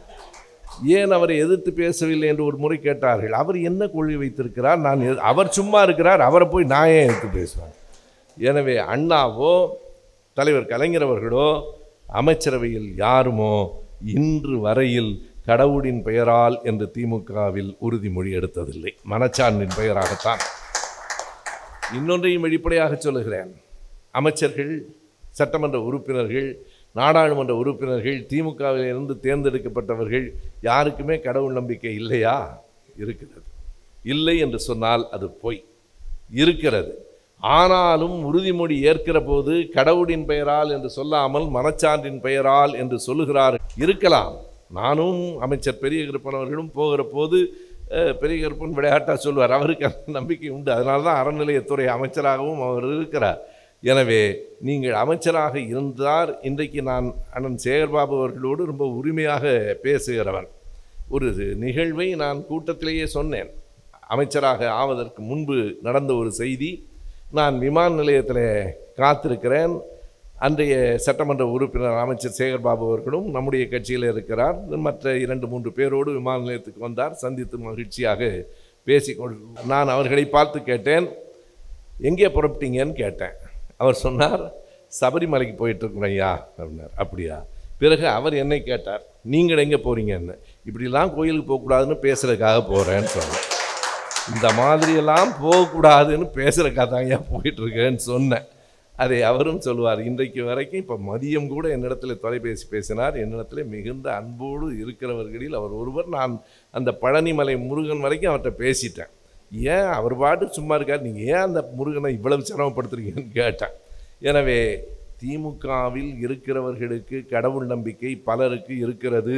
ஏன் அவரை எதிர்த்து பேசவில்லை என்று ஒரு முறை கேட்டார்கள் அவர் என்ன கொள்கை வைத்திருக்கிறார் நான் எது- அவர் சும்மா இருக்கிறார் அவரை போய் நான் ஏன் எதிர்த்து பேசுவேன் எனவே அண்ணாவோ தலைவர் கலைஞர் அவர்களோ அமைச்சரவையில் யாருமோ இன்று வரையில் கடவுளின் பெயரால் என்று திமுகவில் உறுதிமொழி எடுத்ததில்லை மனச்சான்றின் பெயராகத்தான் இன்னொன்றையும் வெளிப்படையாக சொல்லுகிறேன் அமைச்சர்கள் சட்டமன்ற உறுப்பினர்கள் நாடாளுமன்ற உறுப்பினர்கள் திமுகவில் இருந்து தேர்ந்தெடுக்கப்பட்டவர்கள் யாருக்குமே கடவுள் நம்பிக்கை இல்லையா இருக்கிறது இல்லை என்று சொன்னால் அது பொய் இருக்கிறது ஆனாலும் உறுதிமொழி ஏற்கிற போது கடவுளின் பெயரால் என்று சொல்லாமல் மனச்சான்றின் பெயரால் என்று சொல்லுகிறார் இருக்கலாம் நானும் அமைச்சர் பெரிய கருப்பன் அவர்களும் போகிற போது அஹ், பெரிய கருப்பன் விளையாட்டாக சொல்வார் அவருக்கு அந்த நம்பிக்கை உண்டு அதனால தான் அறநிலையத்துறை அமைச்சராகவும் அவர் இருக்கிறார் எனவே நீங்கள் அமைச்சராக இருந்தார் இன்றைக்கு நான் அண்ணன் சேகர்பாபு அவர்களோடு ரொம்ப உரிமையாக பேசுகிறவன் ஒரு நிகழ்வை நான் கூட்டத்திலேயே சொன்னேன் அமைச்சராக ஆவதற்கு முன்பு நடந்த ஒரு செய்தி நான் விமான நிலையத்தில் காத்திருக்கிறேன் அன்றைய சட்டமன்ற உறுப்பினர் அமைச்சர் சேகர்பாபு அவர்களும் நம்முடைய கட்சியில் இருக்கிறார் மற்ற இரண்டு மூன்று பேரோடு விமான நிலையத்துக்கு வந்தார் சந்தித்து மகிழ்ச்சியாக பேசிக்கொள் நான் அவர்களை பார்த்து கேட்டேன் எங்கே புறப்பட்டீங்கன்னு கேட்டேன் அவர் சொன்னார் சபரிமலைக்கு போயிட்டு இருக்கிறோம் ஐயா அப்படின்னார் அப்படியா பிறகு அவர் என்னை கேட்டார் நீங்கள் எங்கே போகிறீங்கன்னு இப்படிலாம் கோயிலுக்கு போகக்கூடாதுன்னு பேசுகிறதுக்காக போகிறேன்னு சொன்னேன் இந்த மாதிரியெல்லாம் போகக்கூடாதுன்னு பேசுகிறக்காக தான் ஐயா போயிட்டுருக்கேன்னு சொன்னேன் அதை அவரும் சொல்லுவார் இன்றைக்கு வரைக்கும் இப்போ மதியம் கூட என்னிடத்தில் தொலைபேசி பேசினார் என்னிடத்தில் மிகுந்த அன்போடு இருக்கிறவர்களில் அவர் ஒருவர் நான் அந்த பழனிமலை முருகன் வரைக்கும் அவர்கிட்ட பேசிட்டேன் ஏன் அவர் பாட்டு சும்மா இருக்கார் நீங்கள் ஏன் அந்த முருகனை இவ்வளவு சிரமப்படுத்துறீங்கன்னு கேட்டேன் எனவே திமுகவில் இருக்கிறவர்களுக்கு கடவுள் நம்பிக்கை பலருக்கு இருக்கிறது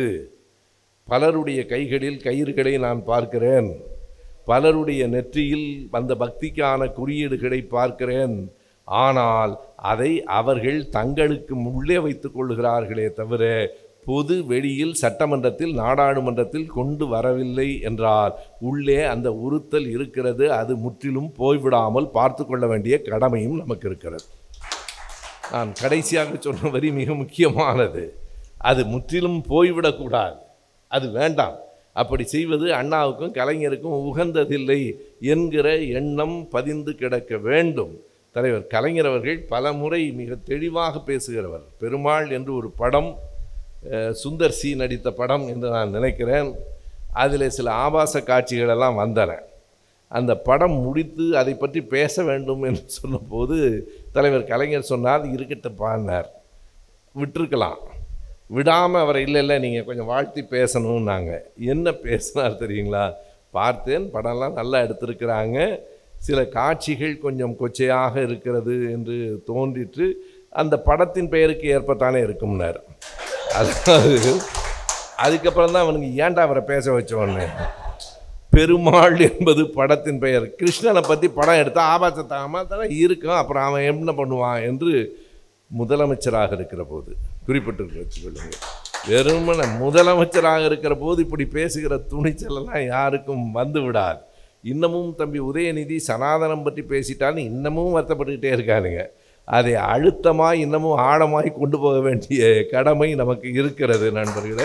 பலருடைய கைகளில் கயிறுகளை நான் பார்க்கிறேன் பலருடைய நெற்றியில் அந்த பக்திக்கான குறியீடுகளை பார்க்கிறேன் ஆனால் அதை அவர்கள் தங்களுக்கு உள்ளே வைத்துக் கொள்கிறார்களே தவிர பொது வெளியில் சட்டமன்றத்தில் நாடாளுமன்றத்தில் கொண்டு வரவில்லை என்றால் உள்ளே அந்த உறுத்தல் இருக்கிறது அது முற்றிலும் போய்விடாமல் பார்த்து கொள்ள வேண்டிய கடமையும் நமக்கு இருக்கிறது நான் கடைசியாக சொன்ன வரி மிக முக்கியமானது அது முற்றிலும் போய்விடக்கூடாது அது வேண்டாம் அப்படி செய்வது அண்ணாவுக்கும் கலைஞருக்கும் உகந்ததில்லை என்கிற எண்ணம் பதிந்து கிடக்க வேண்டும் தலைவர் கலைஞர் அவர்கள் பல முறை மிக தெளிவாக பேசுகிறவர் பெருமாள் என்று ஒரு படம் அஹ், சுந்தர் சி நடித்த படம் என்று நான் நினைக்கிறேன் அதில் சில ஆபாச காட்சிகளெல்லாம் வந்தன அந்த படம் முடித்து அதை பற்றி பேச வேண்டும் என்று சொன்னபோது தலைவர் கலைஞர் சொன்னார் இருக்கட்டும் பாடினார் விட்டிருக்கலாம் விடாமல் அவரை இல்லை இல்லை நீங்கள் கொஞ்சம் வாழ்த்தி பேசணும்னாங்க என்ன பேசினார் தெரியுங்களா பார்த்தேன் படம்லாம் நல்லா எடுத்திருக்கிறாங்க சில காட்சிகள் கொஞ்சம் கொச்சையாக இருக்கிறது என்று தோன்றிற்று அந்த படத்தின் பெயருக்கு ஏற்பத்தானே இருக்கும்னார் அதாவது அதுக்கப்புறம் தான் அவனுக்கு ஏன்டா அவரை பேச வச்சோன்னு பெருமாள் என்பது படத்தின் பெயர் கிருஷ்ணனை பற்றி படம் எடுத்தால் ஆபாசத்தகமாக தானே இருக்கும் அப்புறம் அவன் என்ன பண்ணுவான் என்று முதலமைச்சராக இருக்கிற போது குறிப்பிட்டு வச்சுக்கொள்ளுங்க வெறுமன முதலமைச்சராக இருக்கிற போது இப்படி பேசுகிற துணிச்சலெல்லாம் யாருக்கும் வந்து விடாது இன்னமும் தம்பி உதயநிதி சனாதனம் பற்றி பேசிட்டான்னு இன்னமும் வருத்தப்பட்டுக்கிட்டே இருக்கானுங்க அதை அழுத்தமாய் இன்னமும் ஆழமாய் கொண்டு போக வேண்டிய கடமை நமக்கு இருக்கிறது நண்பர்களே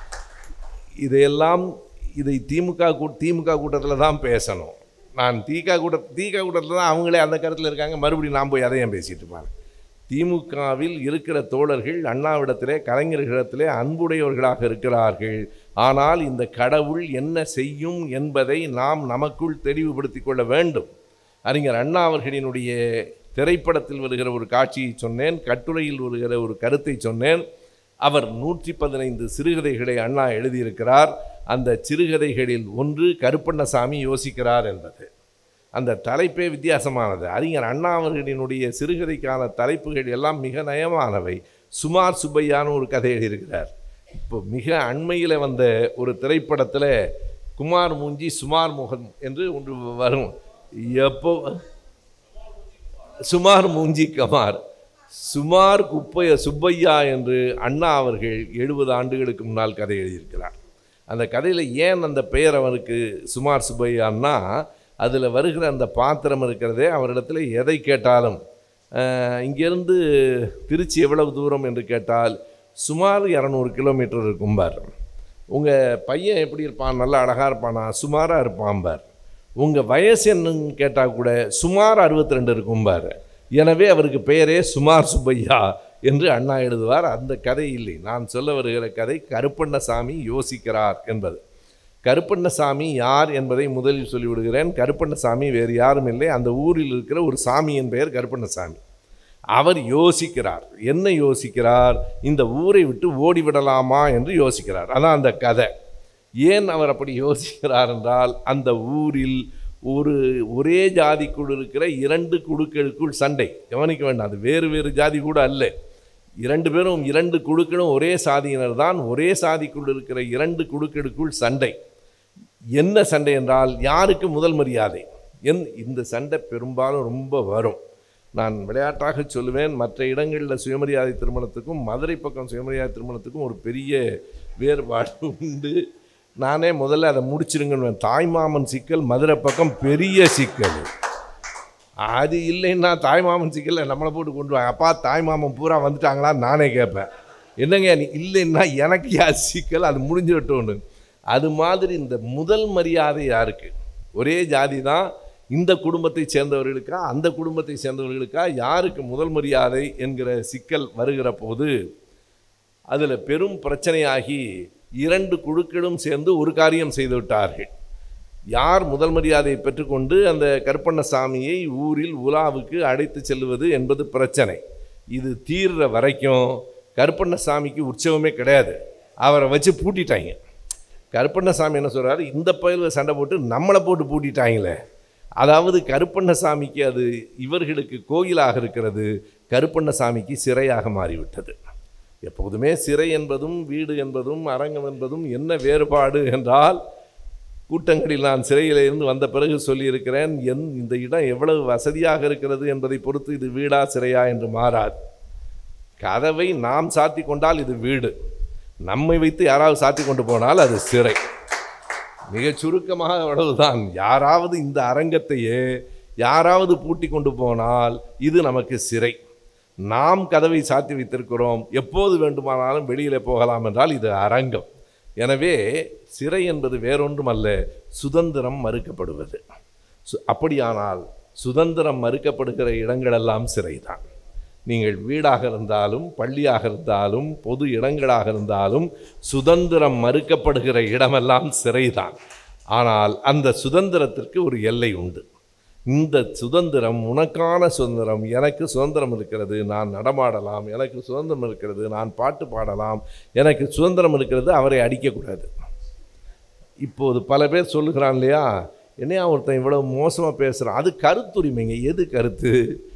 இதையெல்லாம் இதை திமுக கூ திமுக கூட்டத்தில் தான் பேசணும் நான் தீகா கூட்ட தீகா கூட்டத்தில் தான் அவங்களே அந்த கருத்தில் இருக்காங்க மறுபடியும் நான் போய் அதையும் பேசிட்டு இருப்பாங்க திமுகவில் இருக்கிற தோழர்கள் அண்ணாவிடத்திலே கலைஞர்களிடத்திலே அன்புடையவர்களாக இருக்கிறார்கள் ஆனால் இந்த கடவுள் என்ன செய்யும் என்பதை நாம் நமக்குள் தெளிவுபடுத்திக் கொள்ள வேண்டும் அறிஞர் அண்ணா அவர்களினுடைய திரைப்படத்தில் வருகிற ஒரு காட்சியை சொன்னேன் கட்டுரையில் வருகிற ஒரு கருத்தை சொன்னேன் அவர் நூற்றி பதினைந்து சிறுகதைகளை அண்ணா எழுதியிருக்கிறார் அந்த சிறுகதைகளில் ஒன்று கருப்பண்ணசாமி யோசிக்கிறார் என்பது அந்த தலைப்பே வித்தியாசமானது அறிஞர் அண்ணா அவர்களினுடைய சிறுகதைக்கான தலைப்புகள் எல்லாம் மிக நயமானவை சுமார் சுப்பையான்னு ஒரு கதை எழுதியிருக்கிறார் இப்போ மிக அண்மையில் வந்த ஒரு திரைப்படத்தில் குமார் மூஞ்சி சுமார் முகன் என்று ஒன்று வரும் எப்போ சுமார் மூஞ்சி கமார் சுமார் குப்பைய சுப்பையா என்று அண்ணா அவர்கள் எழுபது ஆண்டுகளுக்கு முன்னால் கதை எழுதியிருக்கிறார் அந்த கதையில் ஏன் அந்த பெயர் அவருக்கு சுமார் சுப்பையான்னா அதில் வருகிற அந்த பாத்திரம் இருக்கிறதே அவரிடத்தில் எதை கேட்டாலும் அஹ், இங்கேருந்து திருச்சி எவ்வளவு தூரம் என்று கேட்டால் சுமார் இரநூறு கிலோமீட்டர் இருக்கும்பார் உங்கள் பையன் எப்படி இருப்பான் நல்லா அழகாக இருப்பானா சுமாராக இருப்பான்பார் உங்கள் வயசு என்னன்னு கேட்டால் கூட சுமார் அறுபத்தி ரெண்டு இருக்கும்பார் எனவே அவருக்கு பெயரே சுமார் சுப்பையா என்று அண்ணா எழுதுவார் அந்த கதை இல்லை நான் சொல்ல வருகிற கதை கருப்பண்ணசாமி யோசிக்கிறார் என்பது கருப்பண்ணசாமி யார் என்பதை முதலில் சொல்லிவிடுகிறேன் கருப்பண்ணசாமி வேறு யாரும் இல்லை அந்த ஊரில் இருக்கிற ஒரு சாமியின் பெயர் கருப்பண்ணசாமி அவர் யோசிக்கிறார் என்ன யோசிக்கிறார் இந்த ஊரை விட்டு ஓடிவிடலாமா என்று யோசிக்கிறார் அதான் அந்த கதை ஏன் அவர் அப்படி யோசிக்கிறார் என்றால் அந்த ஊரில் ஒரு ஒரே ஜாதிக்குள் இருக்கிற இரண்டு குழுக்களுக்குள் சண்டை கவனிக்க வேண்டாம் அது வேறு வேறு ஜாதி கூட அல்ல இரண்டு பேரும் இரண்டு குழுக்களும் ஒரே சாதியினர் தான் ஒரே சாதிக்குள் இருக்கிற இரண்டு குழுக்களுக்குள் சண்டை என்ன சண்டை என்றால் யாருக்கு முதல் மரியாதை என் இந்த சண்டை பெரும்பாலும் ரொம்ப வரும் நான் விளையாட்டாக சொல்லுவேன் மற்ற இடங்களில் சுயமரியாதை திருமணத்துக்கும் மதுரை பக்கம் சுயமரியாதை திருமணத்துக்கும் ஒரு பெரிய வேறுபாடு உண்டு நானே முதல்ல அதை முடிச்சிருங்கன்னு தாய்மாமன் சிக்கல் மதுரை பக்கம் பெரிய சிக்கல் அது இல்லைன்னா தாய்மாமன் சிக்கல்ல நம்மளை போட்டு கொண்டு வாங்க அப்பா தாய்மாமன் பூரா வந்துட்டாங்களா நானே கேட்பேன் என்னங்க நீ இல்லைன்னா எனக்கு யார் சிக்கல் அது முடிஞ்சிடட்டும்னு அது மாதிரி இந்த முதல் மரியாதை யாருக்கு ஒரே ஜாதி தான் இந்த குடும்பத்தை சேர்ந்தவர்களுக்கா அந்த குடும்பத்தை சேர்ந்தவர்களுக்கா யாருக்கு முதல் மரியாதை என்கிற சிக்கல் வருகிற போது அதில் பெரும் பிரச்சனையாகி இரண்டு குழுக்களும் சேர்ந்து ஒரு காரியம் செய்து விட்டார்கள் யார் முதல் மரியாதையை பெற்றுக்கொண்டு அந்த கருப்பண்ணசாமியை ஊரில் உலாவுக்கு அழைத்து செல்வது என்பது பிரச்சனை இது தீர்ற வரைக்கும் கருப்பண்ணசாமிக்கு உற்சவமே கிடையாது அவரை வச்சு பூட்டிட்டாங்க கருப்பண்ணசாமி என்ன சொல்றாரு இந்த பயில சண்டை போட்டு நம்மளை போட்டு பூட்டிட்டாங்களே அதாவது கருப்பண்ணசாமிக்கு அது இவர்களுக்கு கோயிலாக இருக்கிறது கருப்பண்ணசாமிக்கு சிறையாக மாறிவிட்டது எப்போதுமே சிறை என்பதும் வீடு என்பதும் அரங்கம் என்பதும் என்ன வேறுபாடு என்றால் கூட்டங்களில் நான் சிறையில் இருந்து வந்த பிறகு சொல்லியிருக்கிறேன் என் இந்த இடம் எவ்வளவு வசதியாக இருக்கிறது என்பதை பொறுத்து இது வீடா சிறையா என்று மாறாது கதவை நாம் சாத்தி கொண்டால் இது வீடு நம்மை வைத்து யாராவது சாத்தி கொண்டு போனால் அது சிறை மிகச் சுருக்கமாக அவ்வளவுதான் யாராவது இந்த அரங்கத்தையே யாராவது பூட்டி கொண்டு போனால் இது நமக்கு சிறை நாம் கதவை சாத்தி வைத்திருக்கிறோம் எப்போது வேண்டுமானாலும் வெளியிலே போகலாம் என்றால் இது அரங்கம் எனவே சிறை என்பது வேறொன்றுமல்ல சுதந்திரம் மறுக்கப்படுவது சு- அப்படியானால் சுதந்திரம் மறுக்கப்படுகிற இடங்களெல்லாம் சிறைதான் நீங்கள் வீடாக இருந்தாலும் பள்ளியாக இருந்தாலும் பொது இடங்களாக இருந்தாலும் சுதந்திரம் மறுக்கப்படுகிற இடமெல்லாம் சிறைதான் ஆனால் அந்த சுதந்திரத்திற்கு ஒரு எல்லை உண்டு இந்த சுதந்திரம் உனக்கான சுதந்திரம் எனக்கு சுதந்திரம் இருக்கிறது நான் நடமாடலாம் எனக்கு சுதந்திரம் இருக்கிறது நான் பாட்டு பாடலாம் எனக்கு சுதந்திரம் இருக்கிறது அவரை அடிக்கக்கூடாது இப்போது பல பேர் சொல்லுகிறான் இல்லையா என்னையா ஒருத்தன் இவ்வளவு மோசமாக பேசுகிறான் அது கருத்துரிமைங்க எது கருத்து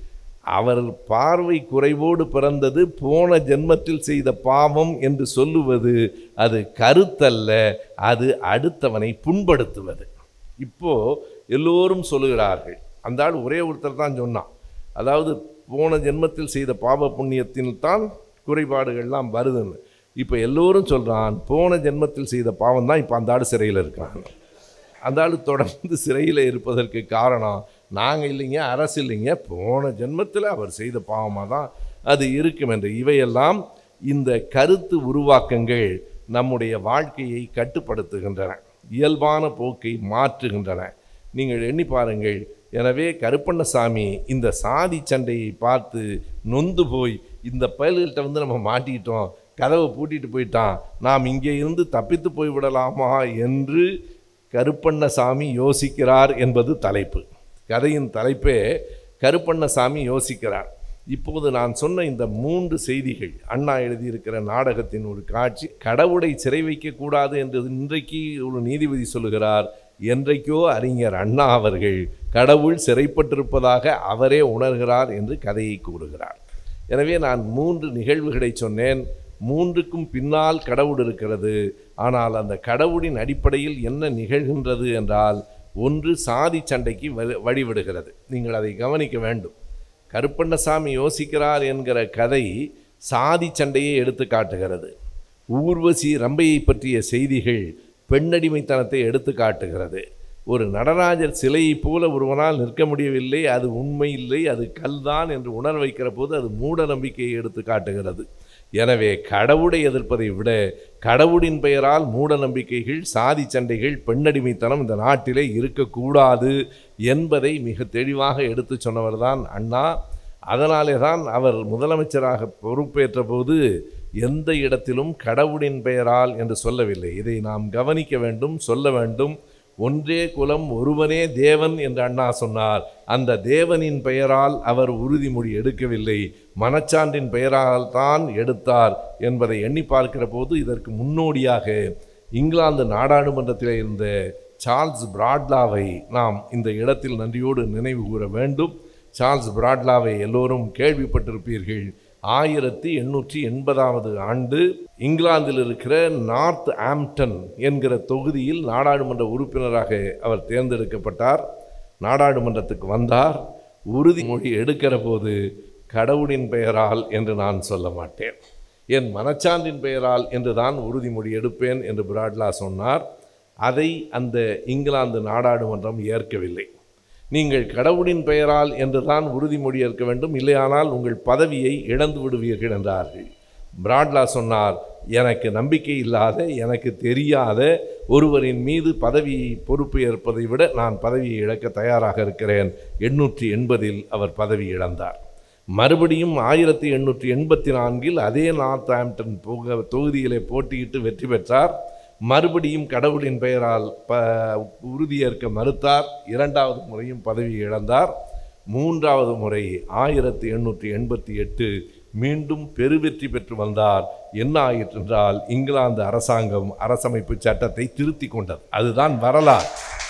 அவர் பார்வை குறைவோடு பிறந்தது போன ஜென்மத்தில் செய்த பாவம் என்று சொல்லுவது அது கருத்தல்ல அது அடுத்தவனை புண்படுத்துவது இப்போ எல்லோரும் சொல்லுகிறார்கள் அந்த ஆள் ஒரே ஒருத்தர் தான் சொன்னான் அதாவது போன ஜென்மத்தில் செய்த பாவ புண்ணியத்தில் தான் குறைபாடுகள்லாம் வருதுன்னு இப்போ எல்லோரும் சொல்கிறான் போன ஜென்மத்தில் செய்த பாவம் தான் இப்போ அந்த ஆள் சிறையில் இருக்கான் அந்த ஆள் தொடர்ந்து சிறையில் இருப்பதற்கு காரணம் நாங்கள் இல்லைங்க அரசு இல்லைங்க போன ஜென்மத்தில் அவர் செய்த பாவமாக தான் அது இருக்கும் என்று இவையெல்லாம் இந்த கருத்து உருவாக்கங்கள் நம்முடைய வாழ்க்கையை கட்டுப்படுத்துகின்றன இயல்பான போக்கை மாற்றுகின்றன நீங்கள் எண்ணி பாருங்கள் எனவே கருப்பண்ணசாமி இந்த சாதி சண்டையை பார்த்து நொந்து போய் இந்த பயல்கள்கிட்ட வந்து நம்ம மாட்டிக்கிட்டோம் கதவை பூட்டிட்டு போயிட்டான் நாம் இங்கே இருந்து தப்பித்து போய்விடலாமா என்று கருப்பண்ணசாமி யோசிக்கிறார் என்பது தலைப்பு கதையின் தலைப்பே கருப்பண்ணசாமி யோசிக்கிறார் இப்போது நான் சொன்ன இந்த மூன்று செய்திகள் அண்ணா எழுதியிருக்கிற நாடகத்தின் ஒரு காட்சி கடவுளை சிறை வைக்கக்கூடாது என்று இன்றைக்கு ஒரு நீதிபதி சொல்லுகிறார் என்றைக்கோ அறிஞர் அண்ணா அவர்கள் கடவுள் சிறைப்பட்டிருப்பதாக அவரே உணர்கிறார் என்று கதையை கூறுகிறார் எனவே நான் மூன்று நிகழ்வுகளை சொன்னேன் மூன்றுக்கும் பின்னால் கடவுள் இருக்கிறது ஆனால் அந்த கடவுளின் அடிப்படையில் என்ன நிகழ்கின்றது என்றால் ஒன்று சாதி சண்டைக்கு வழி- வழிவிடுகிறது நீங்கள் அதை கவனிக்க வேண்டும் கருப்பண்ணசாமி யோசிக்கிறார் என்கிற கதை சாதி சண்டையை எடுத்து காட்டுகிறது ஊர்வசி ரம்பையை பற்றிய செய்திகள் பெண்ணடிமைத்தனத்தை எடுத்து காட்டுகிறது ஒரு நடராஜர் சிலையைப் போல ஒருவனால் நிற்க முடியவில்லை அது உண்மை இல்லை அது கல்தான் என்று உணர வைக்கிற போது அது மூட நம்பிக்கையை எடுத்து காட்டுகிறது எனவே கடவுளை எதிர்ப்பதை விட கடவுளின் பெயரால் மூட நம்பிக்கைகள் சாதி சண்டைகள் பெண்ணடிமைத்தனம் இந்த நாட்டிலே இருக்கக்கூடாது என்பதை மிக தெளிவாக எடுத்து சொன்னவர்தான் அண்ணா அதனாலே தான் அவர் முதலமைச்சராக பொறுப்பேற்ற போது எந்த இடத்திலும் கடவுளின் பெயரால் என்று சொல்லவில்லை இதை நாம் கவனிக்க வேண்டும் சொல்ல வேண்டும் ஒன்றே குலம் ஒருவனே தேவன் என்று அண்ணா சொன்னார் அந்த தேவனின் பெயரால் அவர் உறுதிமொழி எடுக்கவில்லை மனச்சான்றின் பெயரால் தான் எடுத்தார் என்பதை எண்ணி பார்க்கிற போது இதற்கு முன்னோடியாக இங்கிலாந்து நாடாளுமன்றத்தில் இருந்த சார்ல்ஸ் பிராட்லாவை நாம் இந்த இடத்தில் நன்றியோடு நினைவு கூற வேண்டும் சார்ல்ஸ் பிராட்லாவை எல்லோரும் கேள்விப்பட்டிருப்பீர்கள் ஆயிரத்தி எண்ணூற்றி எண்பதாவது ஆண்டு இங்கிலாந்தில் இருக்கிற நார்த் ஆம்டன் என்கிற தொகுதியில் நாடாளுமன்ற உறுப்பினராக அவர் தேர்ந்தெடுக்கப்பட்டார் நாடாளுமன்றத்துக்கு வந்தார் உறுதிமொழி எடுக்கிற போது கடவுளின் பெயரால் என்று நான் சொல்ல மாட்டேன் என் மனச்சான்றின் பெயரால் என்று தான் உறுதிமொழி எடுப்பேன் என்று பிராட்லா சொன்னார் அதை அந்த இங்கிலாந்து நாடாளுமன்றம் ஏற்கவில்லை நீங்கள் கடவுளின் பெயரால் என்றுதான் உறுதிமொழி ஏற்க வேண்டும் இல்லையானால் உங்கள் பதவியை இழந்து விடுவீர்கள் என்றார்கள் பிராட்லா சொன்னார் எனக்கு நம்பிக்கை இல்லாத எனக்கு தெரியாத ஒருவரின் மீது பதவியை பொறுப்பு ஏற்பதை விட நான் பதவியை இழக்க தயாராக இருக்கிறேன் எண்ணூற்றி எண்பதில் அவர் பதவி இழந்தார் மறுபடியும் ஆயிரத்தி எண்ணூற்றி எண்பத்தி நான்கில் அதே நார்த் ஆம்டன் புக தொகுதியிலே போட்டியிட்டு வெற்றி பெற்றார் மறுபடியும் கடவுளின் பெயரால் ப உறுதியேற்க மறுத்தார் இரண்டாவது முறையும் பதவி இழந்தார் மூன்றாவது முறை ஆயிரத்தி எண்ணூற்றி எண்பத்தி எட்டு மீண்டும் பெருவெற்றி பெற்று வந்தார் என்ன ஆயிற்று என்றால் இங்கிலாந்து அரசாங்கம் அரசமைப்பு சட்டத்தை திருத்தி கொண்டது அதுதான் வரலாறு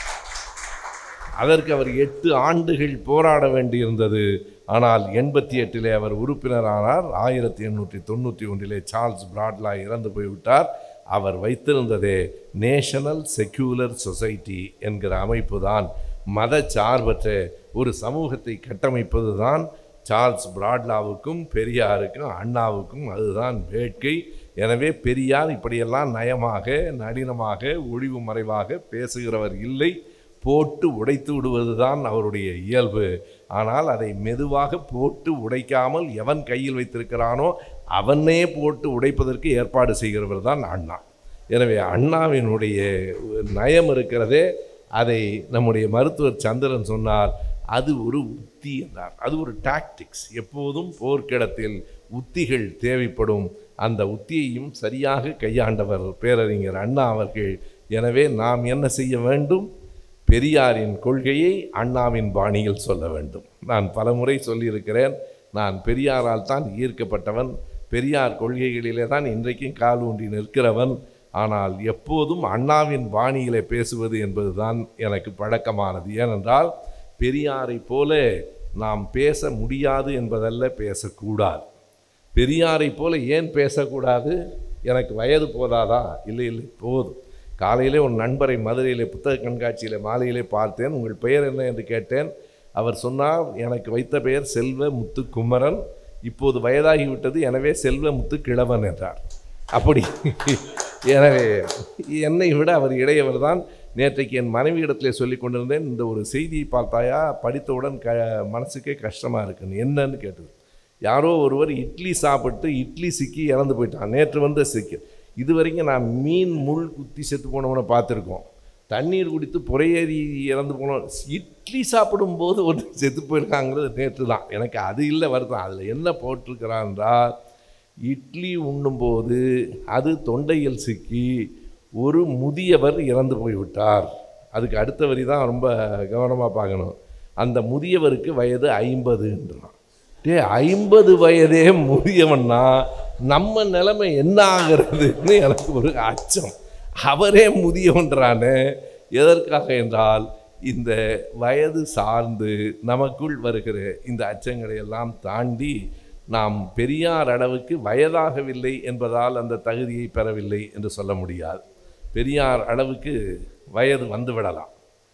அதற்கு அவர் எட்டு ஆண்டுகள் போராட வேண்டியிருந்தது ஆனால் எண்பத்தி எட்டிலே அவர் உறுப்பினரானார் ஆயிரத்தி எண்ணூற்றி தொண்ணூற்றி ஒன்றிலே சார்ல்ஸ் பிராட்லா இறந்து போய்விட்டார் அவர் வைத்திருந்ததே நேஷனல் செக்யூலர் சொசைட்டி என்கிற அமைப்பு தான் மத சார்பற்ற ஒரு சமூகத்தை கட்டமைப்பது தான் சார்ல்ஸ் பிராட்லாவுக்கும் பெரியாருக்கும் அண்ணாவுக்கும் அதுதான் வேட்கை எனவே பெரியார் இப்படியெல்லாம் நயமாக நளினமாக ஒளிவு மறைவாக பேசுகிறவர் இல்லை போட்டு உடைத்து விடுவதுதான் அவருடைய இயல்பு ஆனால் அதை மெதுவாக போட்டு உடைக்காமல் எவன் கையில் வைத்திருக்கிறானோ அவனே போட்டு உடைப்பதற்கு ஏற்பாடு செய்கிறவர் தான் அண்ணா எனவே அண்ணாவினுடைய நயம் இருக்கிறதே அதை நம்முடைய மருத்துவர் சந்திரன் சொன்னார் அது ஒரு உத்தி என்றார் அது ஒரு டாக்டிக்ஸ் எப்போதும் போர்க்கிடத்தில் உத்திகள் தேவைப்படும் அந்த உத்தியையும் சரியாக கையாண்டவர் பேரறிஞர் அண்ணா அவர்கள் எனவே நாம் என்ன செய்ய வேண்டும் பெரியாரின் கொள்கையை அண்ணாவின் பாணியில் சொல்ல வேண்டும் நான் பலமுறை சொல்லியிருக்கிறேன் நான் பெரியாரால் தான் ஈர்க்கப்பட்டவன் பெரியார் கொள்கைகளிலே தான் இன்றைக்கும் கால் ஊன்றி நிற்கிறவன் ஆனால் எப்போதும் அண்ணாவின் பாணியிலே பேசுவது என்பதுதான் எனக்கு பழக்கமானது ஏனென்றால் பெரியாரை போல நாம் பேச முடியாது என்பதல்ல பேசக்கூடாது பெரியாரை போல ஏன் பேசக்கூடாது எனக்கு வயது போதாதா இல்லை இல்லை போதும் காலையிலே ஒரு நண்பரை மதுரையிலே புத்தக கண்காட்சியில் மாலையிலே பார்த்தேன் உங்கள் பெயர் என்ன என்று கேட்டேன் அவர் சொன்னார் எனக்கு வைத்த பெயர் செல்வ முத்து குமரன் இப்போது வயதாகிவிட்டது எனவே செல்வ முத்து கிழவன் என்றார் அப்படி எனவே என்னை விட அவர் இளையவர் தான் நேற்றைக்கு என் மனைவியிடத்திலே சொல்லி கொண்டிருந்தேன் இந்த ஒரு செய்தியை பார்த்தாயா படித்தவுடன் க மனசுக்கே கஷ்டமாக இருக்குன்னு என்னன்னு கேட்டது யாரோ ஒருவர் இட்லி சாப்பிட்டு இட்லி சிக்கி இறந்து போயிட்டான் நேற்று வந்து சிக்கி இது வரைக்கும் நான் மீன் முள் குத்தி செத்து போனவனை பார்த்துருக்கோம் தண்ணீர் குடித்து புறையேறி இறந்து போனோம் இட்லி சாப்பிடும்போது ஒரு செத்து போயிருக்காங்கிறது நேற்று தான் எனக்கு அது இல்லை வருத்தம் அதில் என்ன போட்டிருக்கிறான் என்றால் இட்லி உண்ணும்போது அது தொண்டையில் சிக்கி ஒரு முதியவர் இறந்து போய்விட்டார் அதுக்கு அடுத்த வரி தான் ரொம்ப கவனமாக பார்க்கணும் அந்த முதியவருக்கு வயது ஐம்பதுன்றான் டே ஐம்பது வயதே முதியவன்னா நம்ம நிலைமை என்ன ஆகிறதுன்னு எனக்கு ஒரு அச்சம் அவரே முதியவன்றானே எதற்காக என்றால் இந்த வயது சார்ந்து நமக்குள் வருகிற இந்த அச்சங்களை எல்லாம் தாண்டி நாம் பெரியார் அளவுக்கு வயதாகவில்லை என்பதால் அந்த தகுதியை பெறவில்லை என்று சொல்ல முடியாது பெரியார் அளவுக்கு வயது வந்து விடலாம்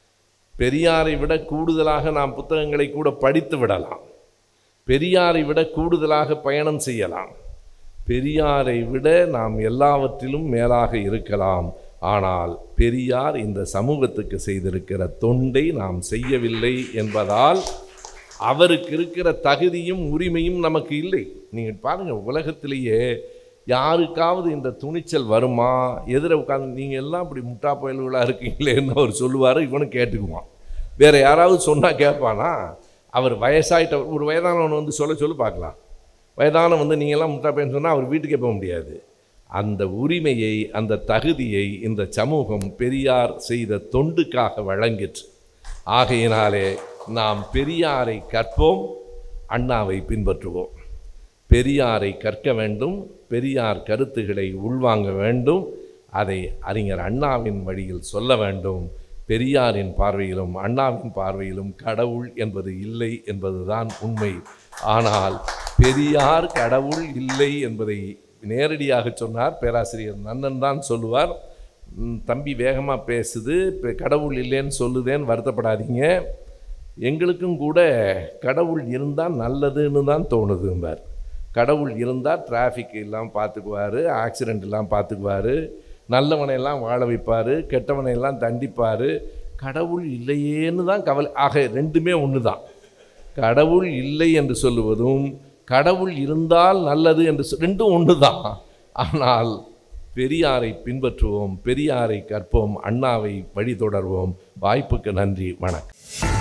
பெரியாரை விட கூடுதலாக நாம் புத்தகங்களை கூட படித்து விடலாம் பெரியாரை விட கூடுதலாக பயணம் செய்யலாம் பெரியாரை விட நாம் எல்லாவற்றிலும் மேலாக இருக்கலாம் ஆனால் பெரியார் இந்த சமூகத்துக்கு செய்திருக்கிற தொண்டை நாம் செய்யவில்லை என்பதால் அவருக்கு இருக்கிற தகுதியும் உரிமையும் நமக்கு இல்லை நீங்கள் பாருங்கள் உலகத்திலேயே யாருக்காவது இந்த துணிச்சல் வருமா எதிர உட்காந்து நீங்கள் எல்லாம் இப்படி முட்டா பயல்களாக இருக்கீங்களேன்னு அவர் சொல்லுவார் இவனும் கேட்டுக்குவான் வேறு யாராவது சொன்னால் கேட்பானா அவர் வயசாயிட்ட ஒரு வயதானவன் வந்து சொல்ல சொல்லி பார்க்கலாம் வயதான வந்து நீங்கள்லாம் முட்டா பையன் சொன்னால் அவர் வீட்டுக்கே போக முடியாது அந்த உரிமையை அந்த தகுதியை இந்த சமூகம் பெரியார் செய்த தொண்டுக்காக வழங்கிற்று ஆகையினாலே நாம் பெரியாரை கற்போம் அண்ணாவை பின்பற்றுவோம் பெரியாரை கற்க வேண்டும் பெரியார் கருத்துக்களை உள்வாங்க வேண்டும் அதை அறிஞர் அண்ணாவின் வழியில் சொல்ல வேண்டும் பெரியாரின் பார்வையிலும் அண்ணாவின் பார்வையிலும் கடவுள் என்பது இல்லை என்பதுதான் உண்மை ஆனால் பெரியார் கடவுள் இல்லை என்பதை நேரடியாக சொன்னார் பேராசிரியர் நன்னன் தான் சொல்லுவார் "ம், தம்பி வேகமாக பேசுது இப்போ கடவுள் இல்லைன்னு சொல்லுதேன்னு வருத்தப்படாதீங்க எங்களுக்கும் கூட கடவுள் இருந்தால் நல்லதுன்னு தான் தோணுதும்பார் கடவுள் இருந்தால் டிராஃபிக் எல்லாம் பார்த்துக்குவார் ஆக்சிடெண்ட் எல்லாம் பார்த்துக்குவார் நல்லவனை எல்லாம் வாழ வைப்பார் கெட்டவனை எல்லாம் தண்டிப்பார் கடவுள் இல்லையேன்னு தான் கவலை ஆக ரெண்டுமே ஒன்று தான் கடவுள் இல்லை என்று சொல்லுவதும் கடவுள் இருந்தால் நல்லது என்று சொ- ரெண்டும் ஒன்று தான் ஆனால் பெரியாரை பின்பற்றுவோம் பெரியாரை கற்போம் அண்ணாவை வழிதொடர்வோம் வாய்ப்புக்கு நன்றி வணக்கம்